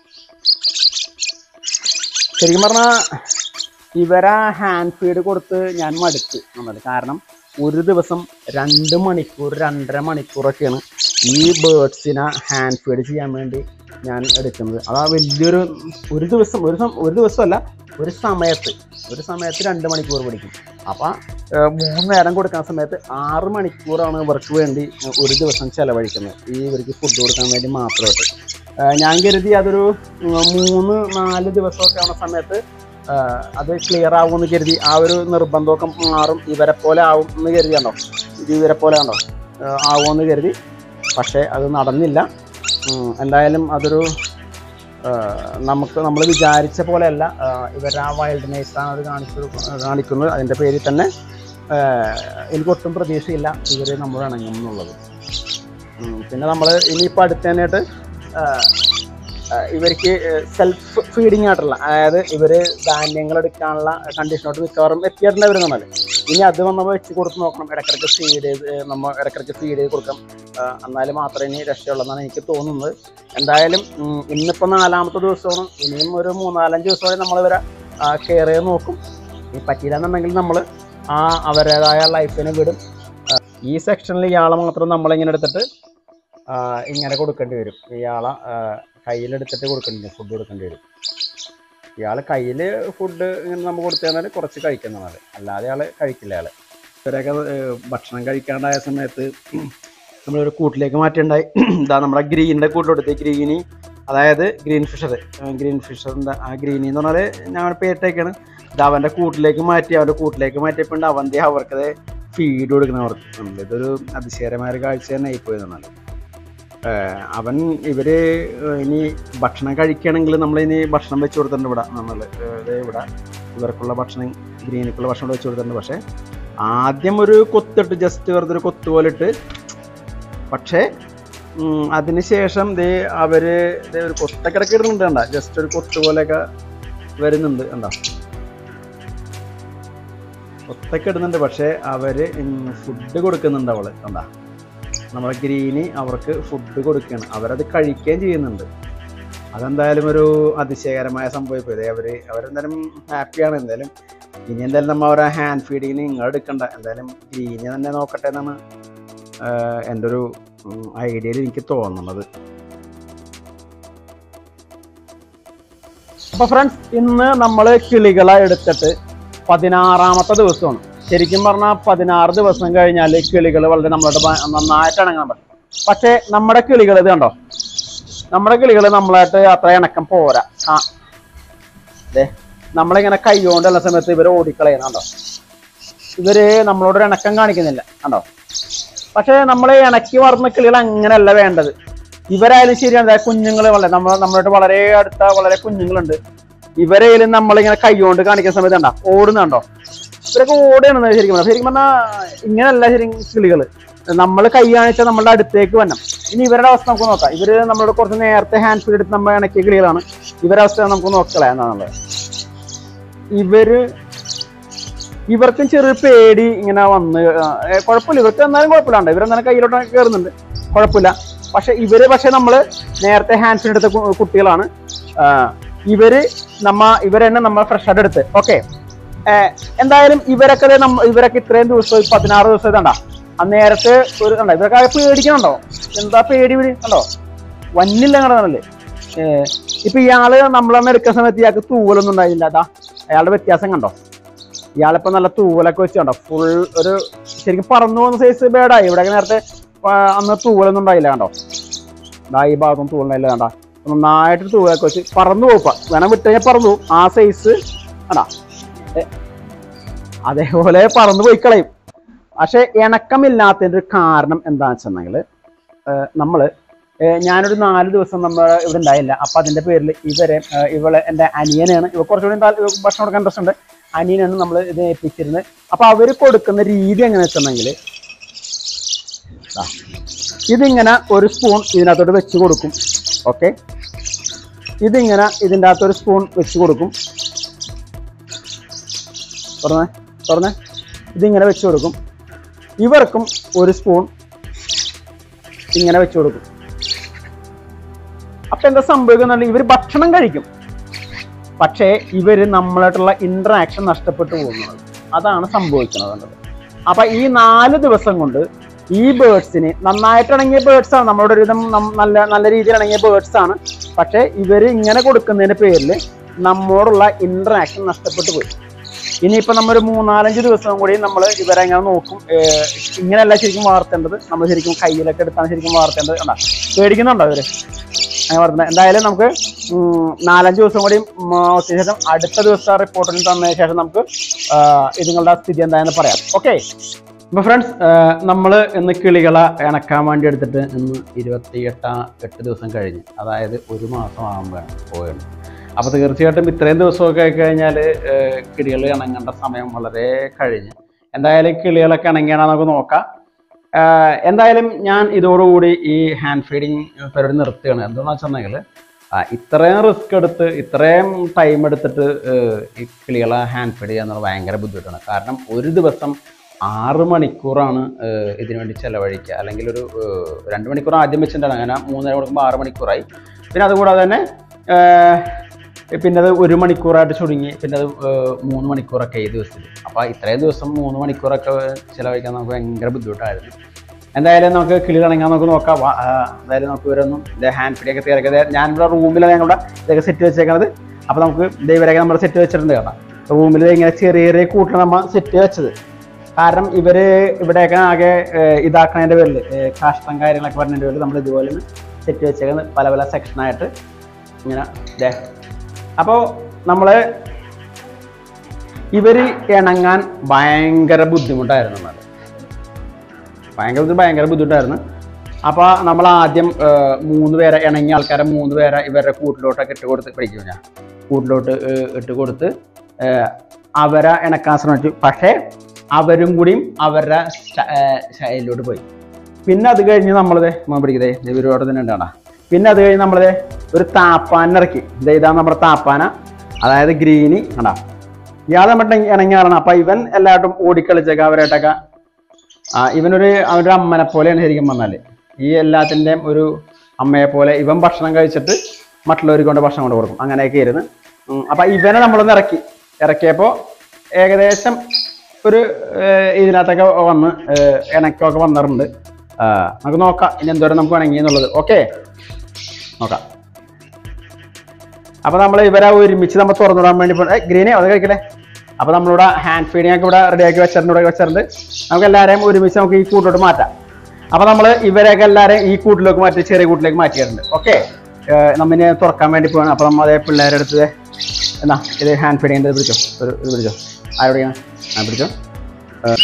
ശരിക്കും പറഞ്ഞാൽ ഇവരെ ഹാൻഡ് ഫീഡ് കൊടുത്ത് ഞാൻ മടുത്ത് നമ്മൾ കാരണം ഒരു ദിവസം രണ്ട് മണിക്കൂർ രണ്ടര മണിക്കൂറൊക്കെയാണ് ഈ ബേർഡ്സിനെ ഹാൻഡ് ഫീഡ് ചെയ്യാൻ വേണ്ടി ഞാൻ എടുക്കുന്നത് അതാ വലിയൊരു ഒരു ദിവസം ഒരു സം- ഒരു ദിവസമല്ല ഒരു സമയത്ത് ഒരു സമയത്ത് രണ്ട് മണിക്കൂർ പിടിക്കും അപ്പം മൂന്ന് നേരം കൊടുക്കുന്ന സമയത്ത് ആറ് മണിക്കൂറാണ് ഇവർക്ക് വേണ്ടി ഒരു ദിവസം ചിലവഴിക്കുന്നത് ഈ ഇവർക്ക് ഫുഡ് കൊടുക്കാൻ വേണ്ടി മാത്രമായിട്ട് ഏഹ് ഞാൻ കരുതി അതൊരു ഉം, മൂന്ന് നാല് ദിവസമൊക്കെ ആവുന്ന സമയത്ത് ഏഹ് അത് ക്ലിയർ ആവുമെന്ന് കരുതി ആ ഒരു നിർബന്ധമൊക്കെ മാറും ഇവരെ പോലെ ആവും എന്ന് കരുതിയാണോ ഇത് ഇവരെ പോലെ ആണോ ഏഹ് ആവുമെന്ന് കരുതി പക്ഷേ അത് നടന്നില്ല ഉം, എന്തായാലും അതൊരു ഏഹ് നമുക്ക് നമ്മൾ വിചാരിച്ച പോലെയല്ല ഏഹ് ഇവർ ആ വൈൽഡ്നെസ്സാണ് അത് കാണിച്ചു കാണിക്കുന്നത് അതിൻ്റെ പേരിൽ തന്നെ ഏഹ് എനിക്കൊട്ടും പ്രതീക്ഷയില്ല ഇവർ നമ്മൾ ഇണങ്ങും എന്നുള്ളത് ഉം, പിന്നെ നമ്മൾ ഇനിയിപ്പോൾ അടുത്ത് തന്നെയായിട്ട് ഏഹ്, ഏഹ് ഇവർക്ക് സെൽഫ് ഫീഡിങ് ആയിട്ടുള്ള അതായത് ഇവർ ധാന്യങ്ങൾ എടുക്കാനുള്ള കണ്ടീഷനോട്ട് മിക്കവാറും എത്തിയിട്ടുണ്ട് ഇവർ നമ്മൾ ഇനി അത് നമ്മൾ വെച്ച് കൊടുത്ത് നോക്കണം ഇടയ്ക്കിടയ്ക്ക് ഫീഡ് ചെയ്ത് നമ്മൾ ഇടയ്ക്കിടയ്ക്ക് ഫീഡ് ചെയ്ത് കൊടുക്കാം ഏഹ് എന്നാൽ മാത്രമേ ഇനി രക്ഷയുള്ളൂ എനിക്ക് തോന്നുന്നത് എന്തായാലും ഉം, ഇന്നിപ്പോൾ നാലാമത്തെ ദിവസമാണ് ഇനിയും ഒരു മൂന്നാലഞ്ച് ദിവസമായി നമ്മൾ ഇവരെ കെയർ ചെയ്ത് നോക്കും ഈ പറ്റിയില്ലെന്നുണ്ടെങ്കിൽ നമ്മൾ ആ അവരുടേതായ ലൈഫിനെ വിടും ആ, ഈ സെക്ഷനിൽ ഇയാളെ മാത്രം നമ്മളിങ്ങനെ എടുത്തിട്ട് ആ, ഇങ്ങനെ കൊടുക്കേണ്ടി വരും ഇയാളെ ആ, കയ്യിലെടുത്തിട്ട് കൊടുക്കേണ്ടി വരും ഫുഡ് കൊടുക്കേണ്ടി വരും ഇയാൾ കയ്യിൽ ഫുഡ് ഇങ്ങനെ നമ്മൾ കൊടുത്തു കഴിഞ്ഞാൽ കുറച്ച് കഴിക്കുന്നതാണ് അല്ലാതെ ഇയാൾ കഴിക്കില്ല ഇയാൾ ഇവരൊക്കെ ഏഹ്, ഭക്ഷണം കഴിക്കാണ്ടായ സമയത്ത് നമ്മളൊരു കൂട്ടിലേക്ക് മാറ്റിണ്ടായി ഇതാ നമ്മുടെ ഗ്രീനിൻ്റെ കൂട്ടിലെടുത്ത് ഗ്രീനി അതായത് ഗ്രീൻ ഫിഷർ ഗ്രീൻ ഫിഷറിൻ്റെ ആ ഗ്രീനി എന്ന് പറഞ്ഞാൽ ഞങ്ങളുടെ പേരിട്ടേക്കാണ് ഇത് അവൻ്റെ കൂട്ടിലേക്ക് മാറ്റി അവൻ്റെ കൂട്ടിലേക്ക് മാറ്റിയപ്പോൾ അവൻ്റെ അവർക്കത് ഫീഡ് കൊടുക്കുന്നവർക്ക് നമ്മൾ ഇതൊരു അതിശയകരമായ ഒരു കാഴ്ച തന്നെ ആയിപ്പോയി എന്നാൽ അവൻ ഇവര് ഏഹ് ഇനി ഭക്ഷണം കഴിക്കുകയാണെങ്കിൽ നമ്മൾ ഇനി ഭക്ഷണം വെച്ച് കൊടുത്തിട്ടുണ്ട് ഇവിടെ നമ്മൾ ഇവിടെ ഇവർക്കുള്ള ഭക്ഷണം ഗ്രീനിക്കുള്ള ഭക്ഷണം വെച്ച് കൊടുത്തിട്ടുണ്ട് പക്ഷേ ആദ്യം ഒരു കൊത്തിട്ട് ജസ്റ്റ് വെറുതെ ഒരു കൊത്ത് പോലെ ഇട്ട് പക്ഷേ ഉം, അതിനുശേഷം ദേ അവര് ദേ ഒരു കൊത്തൊക്കെ ഇടയ്ക്ക് ഇടുന്നുണ്ട് കണ്ട ജസ്റ്റ് ഒരു കൊത്ത് പോലെയൊക്കെ വരുന്നുണ്ട് കണ്ടോ കൊത്തൊക്കെ ഇടുന്നുണ്ട് പക്ഷേ അവര് ഫുഡ് കൊടുക്കുന്നുണ്ട് അവള് കണ്ടാ നമ്മളെ ഗ്രീനി അവർക്ക് ഫുഡ് കൊടുക്കുകയാണ് അവരത് കഴിക്കുകയും ചെയ്യുന്നുണ്ട് അതെന്തായാലും ഒരു അതിശയകരമായ സംഭവിപ്പോയത് അവര് അവരെന്തായാലും ഹാപ്പിയാണ് എന്തായാലും ഇനി എന്തായാലും നമ്മൾ അവരെ ഹാൻഡ് ഫീഡിങ്ങിന് നിങ്ങൾ എടുക്കണ്ട എന്തായാലും ഗ്രീനെ തന്നെ നോക്കട്ടെ എന്നാണ് ആഹ് എൻ്റെ ഒരു ഐഡിയയിൽ എനിക്ക് തോന്നുന്നത് അപ്പൊ ഫ്രണ്ട്സ് ഇന്ന് നമ്മൾ കിളികളെ എടുത്തിട്ട് പതിനാറാമത്തെ ദിവസമാണ് ശരിക്കും പറഞ്ഞാൽ പതിനാറ് ദിവസം കഴിഞ്ഞാൽ കിളികൾ വളരെ നമ്മളോട് ഭ- നന്നായിട്ട് ഇണങ്ങാൻ പറ്റും പക്ഷേ നമ്മുടെ കിളികൾ ഇത് കണ്ടോ നമ്മുടെ കിളികൾ നമ്മളായിട്ട് അത്ര ഇണക്കം പോരാ ആ അതെ നമ്മളിങ്ങനെ കൈ കൊണ്ടുള്ള സമയത്ത് ഇവർ ഓടിക്കളയുന്നുണ്ടോ ഇവര് നമ്മളോട് ഒരു ഇണക്കം കാണിക്കുന്നില്ല കണ്ടോ പക്ഷേ നമ്മളെ ഇണക്കി വളർന്ന കിളികൾ അങ്ങനെയല്ല വേണ്ടത് ഇവരായാലും ശരിയാണ് ദേ കുഞ്ഞുങ്ങൾ വളരെ നമ്മൾ നമ്മളോട് വളരെ അടുത്ത വളരെ കുഞ്ഞുങ്ങളുണ്ട് ഇവരെയും നമ്മളിങ്ങനെ കൈ കൊണ്ട് കാണിക്കുന്ന സമയത്ത് കണ്ടോ ഓടുന്നുണ്ടോ ഇവരൊക്കെ ഓടുകയാണ് ശരിക്കും പറഞ്ഞാൽ ശരിക്കും പറഞ്ഞാൽ ഇങ്ങനെയല്ല ശരിക്കും കിളികള് നമ്മൾ കൈ കാണിച്ചാൽ നമ്മളുടെ അടുത്തേക്ക് വരണം ഇനി ഇവരുടെ അവസ്ഥ നമുക്ക് നോക്കാം ഇവര് നമ്മളോട് കുറച്ച് നേരത്തെ ഹാൻഡ് ഫീഡ് എടുത്ത് നമ്മൾ ഇണക്കിയ കിളികളാണ് ഇവരുടെ അവസ്ഥ നമുക്ക് നോക്കളയാ എന്നാണുള്ളത് ഇവര് ഇവർക്കും ചെറിയ പേടി ഇങ്ങനെ വന്ന് ആ, ഏ, കുഴപ്പമില്ല ഇവർക്ക് എന്നാലും കുഴപ്പമില്ലാണ്ട് ഇവരെന്നാലും കയ്യിലോട്ട് കയറുന്നുണ്ട് കുഴപ്പമില്ല പക്ഷെ ഇവര് പക്ഷെ നമ്മള് നേരത്തെ ഹാൻഡ് ഫീഡ് എടുത്ത കു- കുട്ടികളാണ് ആ, ഇവര് നമ്മ ഇവരെന്നെ നമ്മൾ ഫ്രഷ് ആയിട്ട് എടുത്ത് ഓക്കെ എന്തായാലും ഇവരൊക്കെ ദേ നമ്മ ഇവരൊക്കെ ഇത്രയും ദിവസം ഈ പതിനാറ് ദിവസം ഇതണ്ട ആ നേരത്തെ ഒരു കണ്ടോ ഇവരൊക്കെ ആകെ പേടിക്കണുണ്ടോ എന്താ പേടി ഇവര് കണ്ടോ വന്നില്ല കണ്ടല്ലേ ഏഹ് ഇപ്പൊ ഇയാള് നമ്മളന്ന് എടുക്കുന്ന സമയത്ത് ഇയാൾക്ക് തൂവലൊന്നും ഉണ്ടായില്ല അതാ അയാളുടെ വ്യത്യാസം കണ്ടോ ഇയാളിപ്പോ നല്ല തൂവലൊക്കെ വെച്ച് കണ്ടോ ഫുൾ ഒരു ശരിക്കും പറന്നു പോകുന്ന സൈസ് ബേഡായി ഇവിടെ നേരത്തെ ആ, അന്ന് തൂവലൊന്നും ഉണ്ടായില്ല കണ്ടോ ദാ ഈ ഭാഗത്തും തൂവലുണ്ടായില്ല കണ്ടോ നന്നായിട്ട് തൂവലൊക്കെ വെച്ച് പറന്നു പോപ്പ വേണം വിട്ട് കഴിഞ്ഞാൽ പറന്നു പോകും. ആ സൈസ് കണ്ടാ ഏ, അതേപോലെ പറന്നു പോയി കളയും പക്ഷെ ഇണക്കമില്ലാത്തതിന്റെ ഒരു കാരണം എന്താണെന്ന് വെച്ചിട്ടുണ്ടെങ്കിൽ നമ്മള് ഏ, ഞാനൊരു നാല് ദിവസം നമ്മൾ ഇവിടെ ഉണ്ടായില്ല അപ്പൊ അതിന്റെ പേരിൽ ഇവരെ ഏ, ഇവളെ എന്റെ അനിയനാണ് ഇവ കുറച്ചുകൂടി താൽ- ഇവക്ക് ഭക്ഷണം കൊടുക്കാൻ ഇൻട്രസ്റ്റ് ഉണ്ട് അനിയനാണ് നമ്മൾ ഇത് ഏൽപ്പിച്ചിരുന്നത് അപ്പൊ അവര് കൊടുക്കുന്ന രീതി എങ്ങനെ വെച്ചിട്ടുണ്ടെങ്കിൽ ഇതിങ്ങനെ ഒരു സ്പൂൺ ഇതിനകത്തോട്ട് വെച്ച് കൊടുക്കും ഓക്കെ ഇതിങ്ങനെ ഇതിൻ്റെ അകത്ത് ഒരു സ്പൂൺ വെച്ച് കൊടുക്കും തുറന്നേ തുറന്നേ ഇതിങ്ങനെ വെച്ച് കൊടുക്കും ഇവർക്കും ഒരു സ്പൂൺ ഇങ്ങനെ വെച്ച് കൊടുക്കും അപ്പൊ എന്താ സംഭവിക്കുന്നുണ്ടെങ്കിൽ ഇവർ ഭക്ഷണം കഴിക്കും പക്ഷേ ഇവര് നമ്മളായിട്ടുള്ള ഇന്ററാക്ഷൻ നഷ്ടപ്പെട്ടു പോകുന്നത് അതാണ് സംഭവിക്കുന്നത് കണ്ടത് അപ്പൊ ഈ നാല് ദിവസം കൊണ്ട് ഈ ബേർഡ്സിന് നന്നായിട്ട് ഇണങ്ങിയ ബേർഡ്സ് ആണ് നമ്മളോട് ഒരുവിധം നം- നല്ല നല്ല രീതിയിൽ ഇണങ്ങിയ ബേർഡ്സ് ആണ് പക്ഷെ ഇവര് ഇങ്ങനെ കൊടുക്കുന്നതിന്റെ പേരിൽ നമ്മോടുള്ള ഇന്ററാക്ഷൻ നഷ്ടപ്പെട്ടു പോയി ഇനിയിപ്പോ നമ്മൾ ഒരു മൂന്നാലഞ്ച് ദിവസം കൂടി നമ്മൾ ഇവരെ എങ്ങനെ നോക്കും ഏർ ഇങ്ങനെയല്ല ശരിക്കും വളർത്തേണ്ടത് നമ്മൾ ശരിക്കും കയ്യിലൊക്കെ എടുത്താണ് ശരിക്കും വളർത്തേണ്ടത് കണ്ടാ പേടിക്കുന്നുണ്ടോ ഇവര് അങ്ങനെ വളർത്തുന്നത് എന്തായാലും നമുക്ക് ഉം, നാലഞ്ച് ദിവസം കൂടി നോക്കിയ ശേഷം അടുത്ത ദിവസത്തെ റിപ്പോർട്ടിൽ തന്നതിന് ശേഷം നമുക്ക് ആ, ഇതുങ്ങളുടെ സ്ഥിതി എന്താണെന്ന് പറയാം ഓക്കെ അപ്പൊ ഫ്രണ്ട്സ് നമ്മൾ ഇന്ന് കിളികളെ ഇണക്കാൻ വേണ്ടി എടുത്തിട്ട് ഇന്ന് ഇരുപത്തി എട്ടാം എട്ട് ദിവസം കഴിഞ്ഞ് അതായത് ഒരു മാസം ആകുമ്പോഴാണ് പോയത് അപ്പോൾ തീർച്ചയായിട്ടും ഇത്രയും ദിവസമൊക്കെ ആയി കഴിഞ്ഞാൽ കിളികൾ ഇണങ്ങേണ്ട സമയം വളരെ കഴിഞ്ഞ് എന്തായാലും കിളികളൊക്കെ ഇണങ്ങിയാണോ നമുക്ക് നോക്കാം ആഹ് എന്തായാലും ഞാൻ ഇതോടുകൂടി ഈ ഹാൻഡ് ഫീഡിങ് പരിപാടി നിർത്തുകയാണ് എന്താണെന്ന് വെച്ചിട്ടുണ്ടെങ്കിൽ ഇത്രയും റിസ്ക് എടുത്ത് ഇത്രയും ടൈം എടുത്തിട്ട് ആഹ് ഈ കിളികളെ ഹാൻഡ് ഫീഡ് ചെയ്യുക എന്നുള്ളത് ഭയങ്കര ബുദ്ധിമുട്ടാണ് കാരണം ഒരു ദിവസം ആറ് മണിക്കൂറാണ് ആഹ് ഇതിനു വേണ്ടി ചിലവഴിക്കുക അല്ലെങ്കിൽ ഒരു ആഹ് രണ്ട് മണിക്കൂർ ആദ്യം വെച്ചിട്ടുണ്ടാണ് അങ്ങനെ മൂന്നര കൊടുക്കുമ്പോൾ ആറ് മണിക്കൂറായി പിന്നെ അതുകൂടാതെ തന്നെ ആഹ് പിന്നെ അത് ഒരു മണിക്കൂറായിട്ട് ചുരുങ്ങി പിന്നെ അത് ഏഹ്, മൂന്ന് മണിക്കൂറൊക്കെ ഈ ദിവസത്തിൽ അപ്പോൾ ഇത്രയും ദിവസം മൂന്ന് മണിക്കൂറൊക്കെ ചിലവഴിക്കാൻ നമുക്ക് ഭയങ്കര ബുദ്ധിമുട്ടായിരുന്നു എന്തായാലും നമുക്ക് കിളി തുടങ്ങാൻ നമുക്ക് നോക്കാം വാ, ആ, എന്തായാലും നമുക്ക് ഇവരൊന്നും ഇത് ഹാൻഡ് ഫീഡൊക്കെ തീർക്കത് ഞാനിവിടെ റൂമിലാണ് ഞങ്ങളുടെ ഇതൊക്കെ സെറ്റ് വെച്ചേക്കണത് അപ്പോൾ നമുക്ക് ദേ ഇവരൊക്കെ നമ്മൾ സെറ്റ് വെച്ചിട്ടുണ്ട് കേട്ടോ റൂമിൽ ഇങ്ങനെ ചെറിയ ചെറിയ കൂട്ടിൽ നമ്മൾ സെറ്റ് വെച്ചത് കാരണം ഇവര് ഇവിടെയൊക്കെ ആകെ ഏഹ്, ഇതാക്കണതിൻ്റെ പേരിൽ ഏഹ്, കാഷ്ടം കാര്യങ്ങളൊക്കെ പറഞ്ഞതിൻ്റെ പേരിൽ നമ്മൾ ഇതുപോലെ സെറ്റ് വെച്ചേക്കുന്നത് പല പല സെക്ഷനായിട്ട് ഇങ്ങനെ ദേ അപ്പോൾ നമ്മൾ ഇവര് ഇണങ്ങാൻ ഭയങ്കര ബുദ്ധിമുട്ടായിരുന്നു നമ്മൾ ഭയങ്കര ബുദ്ധി- ഭയങ്കര ബുദ്ധിമുട്ടായിരുന്നു അപ്പോൾ നമ്മൾ ആദ്യം ഏഹ്, മൂന്ന് പേരെ ഇണങ്ങിയ ആൾക്കാരെ മൂന്ന് പേരെ ഇവരുടെ കൂട്ടിലോട്ടൊക്കെ ഇട്ട് കൊടുത്ത് പഠിക്കും ഞാൻ കൂട്ടിലോട്ട് ഏഹ്, ഇട്ട് കൊടുത്ത് ഏഹ്, അവരെ ഇണക്കാൻ ശ്രമിച്ചു പക്ഷേ അവരും കൂടിയും അവരുടെ ശൈലിലോട്ട് പോയി പിന്നെ അത് കഴിഞ്ഞ് നമ്മളിത് പിടിക്കതേ ഇവരോട് തന്നെ ഉണ്ടാ പിന്നെ അത് കഴിഞ്ഞ് നമ്മളിത് ഒരു താപ്പാന ഇറക്കി ഇത് ഇതാണ് നമ്മുടെ താപ്പാന അതായത് ഗ്രീനി കണ്ടാ ഇയാൾ നമ്മുടെ ഇണങ്ങിയാറാണ് അപ്പൊ ഇവൻ എല്ലാവരും ഓടിക്കളിച്ചേക്ക അവരായിട്ടൊക്കെ ആ ഇവനൊരു അവനൊരു അമ്മനെ പോലെയാണ് ശരിക്കും പറഞ്ഞാല് ഈ എല്ലാത്തിൻ്റെയും ഒരു അമ്മയെ പോലെ ഇവൻ ഭക്ഷണം കഴിച്ചിട്ട് മറ്റുള്ളവർക്ക് കൊണ്ട് ഭക്ഷണം കൊണ്ട് കൊടുക്കും അങ്ങനെയൊക്കെ ഇരുന്ന് ഉം, അപ്പൊ ഇവനെ നമ്മളൊന്ന് ഇറക്കി ഇറക്കിയപ്പോൾ ഏകദേശം ഒരു ഏഹ്, ഇതിനകത്തൊക്കെ വന്ന് ഏഹ്, ഇണക്കമൊക്കെ വന്നിട്ടുണ്ട് ആ, നമുക്ക് നോക്കാം ഇനി എന്തോരം നമുക്ക് ഇണങ്ങി എന്നുള്ളത് ഓക്കെ നോക്കാം അപ്പൊ നമ്മൾ ഇവരെ ഒരുമിച്ച് നമ്മൾ തുറന്നിടാൻ വേണ്ടി പോ- ഏ, ഗ്രീനെ അത് കഴിക്കലേ അപ്പൊ നമ്മളിവിടെ ഹാൻഡ് ഫീഡിംഗ് ഒക്കെ ഇവിടെ റെഡിയാക്കി വെച്ചിട്ടുണ്ട് ഇവിടെ വെച്ചിട്ടുണ്ട് നമുക്ക് എല്ലാവരെയും ഒരുമിച്ച് നമുക്ക് ഈ കൂട്ടിലോട്ട് മാറ്റാം അപ്പൊ നമ്മൾ ഇവരെയൊക്കെ എല്ലാവരെയും ഈ കൂട്ടിലേക്ക് മാറ്റി ചെറിയ കൂട്ടിലേക്ക് മാറ്റിയിട്ടുണ്ട് ഓക്കെ നമ്മിനെ തുറക്കാൻ വേണ്ടി പോവാണ് അപ്പൊ നമ്മൾ അതേ പിള്ളേരെ അടുത്ത് ദേ, എന്നാ ഇത് ഹാൻഡ് ഫീഡിംഗ് ഇത് പിടിച്ചോ ഒരു ഇത് പിടിച്ചോ ആരോടെയാണ് ആ പിടിച്ചോ ഏ,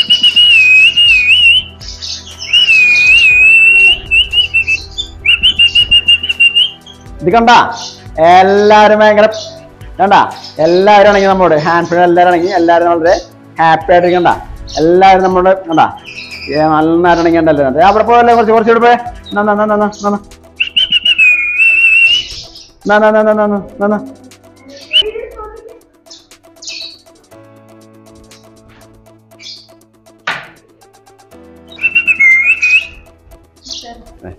ഇത് കണ്ട എല്ലാവരും ഭയങ്കര കണ്ട എല്ലാവരും ആണെങ്കിൽ നമ്മളോട് ഹാൻഡ് ഫീഡ് എല്ലാവരും ആണെങ്കിൽ എല്ലാവരും വളരെ ഹാപ്പി ആയിട്ടിരിക്കണ്ട എല്ലാവരും നമ്മളോട് കണ്ട നന്നായിട്ടാണെങ്കിൽ ഉണ്ടല്ലോ അവിടെ പോലെ കുറച്ച് കുറച്ച് ഇവിടെ പോയി എന്നാ എന്നാ എന്നാ എന്നാ എന്നാ എന്നാ എന്നാ എന്നാ എന്നാ എന്നാ എന്നാ ഏ.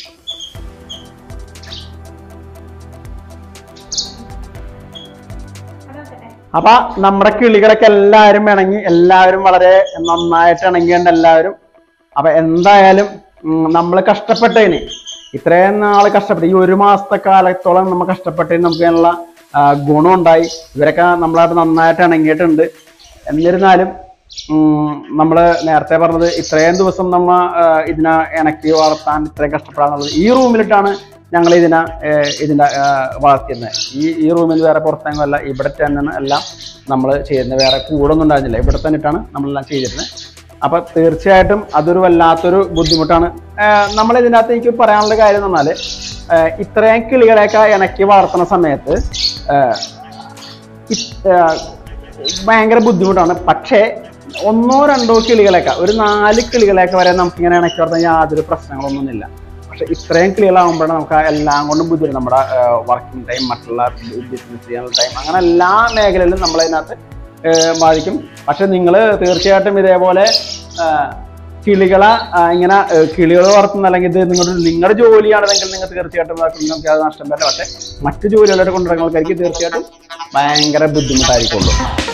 അപ്പൊ നമ്മുടെ കിളികളൊക്കെ എല്ലാവരും ഇണങ്ങി എല്ലാവരും വളരെ നന്നായിട്ട് ഇണങ്ങിയുണ്ട് എല്ലാവരും അപ്പൊ എന്തായാലും നമ്മൾ കഷ്ടപ്പെട്ടതിന് ഇത്രയും നാൾ കഷ്ടപ്പെട്ടു ഈ ഒരു മാസത്തെ കാലത്തോളം നമ്മൾ കഷ്ടപ്പെട്ടതിന് നമുക്ക് അതിനുള്ള ആ, ഗുണമുണ്ടായി ഇവരൊക്കെ നമ്മളായിട്ട് നന്നായിട്ട് ഇണങ്ങിയിട്ടുണ്ട് എന്നിരുന്നാലും നമ്മൾ നേരത്തെ പറഞ്ഞത് ഇത്രയും ദിവസം നമ്മ ആ, ഇതിനെ ഇണക്കി വളർത്താൻ ഇത്രയും കഷ്ടപ്പെടാന്നുള്ളത് ഈ റൂമിലിട്ടാണ് ഞങ്ങൾ ഇതിനെ ഏർ, ഇതിന്റെ ആ, വളർത്തിയിരുന്നത് ഈ ഈ റൂമിൽ വേറെ പുറത്തെങ്ങുമല്ല ഇവിടെ തന്നെയാണ് എല്ലാം നമ്മൾ ചെയ്യുന്നത് വേറെ കൂടൊന്നും ഉണ്ടായിരുന്നില്ല ഇവിടെ തന്നെ ഇട്ടാണ് നമ്മളെല്ലാം ചെയ്തിരുന്നത് അപ്പൊ തീർച്ചയായിട്ടും അതൊരു വല്ലാത്തൊരു ബുദ്ധിമുട്ടാണ് നമ്മൾ ഇതിനകത്ത് എനിക്ക് പറയാനുള്ള കാര്യം എന്ന് പറഞ്ഞാല് ഏർ, ഇത്രയും കിളികളെയൊക്കെ ഇണക്കി വളർത്തുന്ന സമയത്ത് ഏർ, ഇ- ഏർ, ഭയങ്കര ബുദ്ധിമുട്ടാണ് പക്ഷേ ഒന്നോ രണ്ടോ കിളികളൊക്കെ ഒരു നാല് കിളികളെയൊക്കെ വരെ നമുക്ക് ഇങ്ങനെ ഇണക്കി വളർത്താൻ യാതൊരു പ്രശ്നങ്ങളൊന്നുമില്ല പക്ഷെ ഇത്രയും ക്ലിയർ നമുക്ക് എല്ലാം കൊണ്ടും ബുദ്ധിമുട്ട് നമ്മുടെ വർക്കിംഗ് ടൈം മറ്റുള്ള ബിസിനസ് ചെയ്യാനുള്ള ടൈം അങ്ങനെ എല്ലാ മേഖലയിലും നമ്മളതിനകത്ത് ഏഹ്, ബാധിക്കും പക്ഷെ നിങ്ങൾ തീർച്ചയായിട്ടും ഇതേപോലെ ഏഹ്, കിളികളെ ആ, ഇങ്ങനെ ഏഹ്, കിളികൾ വളർത്തുന്ന അല്ലെങ്കിൽ ഇത് നിങ്ങളുടെ നിങ്ങളുടെ ജോലിയാണെന്നെങ്കിൽ നിങ്ങൾ തീർച്ചയായിട്ടും അതൊക്കെ നിങ്ങൾക്ക് അത് നഷ്ടം വരില്ല പക്ഷെ മറ്റു ജോലികളായിട്ട് കൊണ്ടുവരുന്ന ആൾക്കാർക്ക് തീർച്ചയായിട്ടും ഭയങ്കര ബുദ്ധിമുട്ടായിരിക്കുള്ളൂ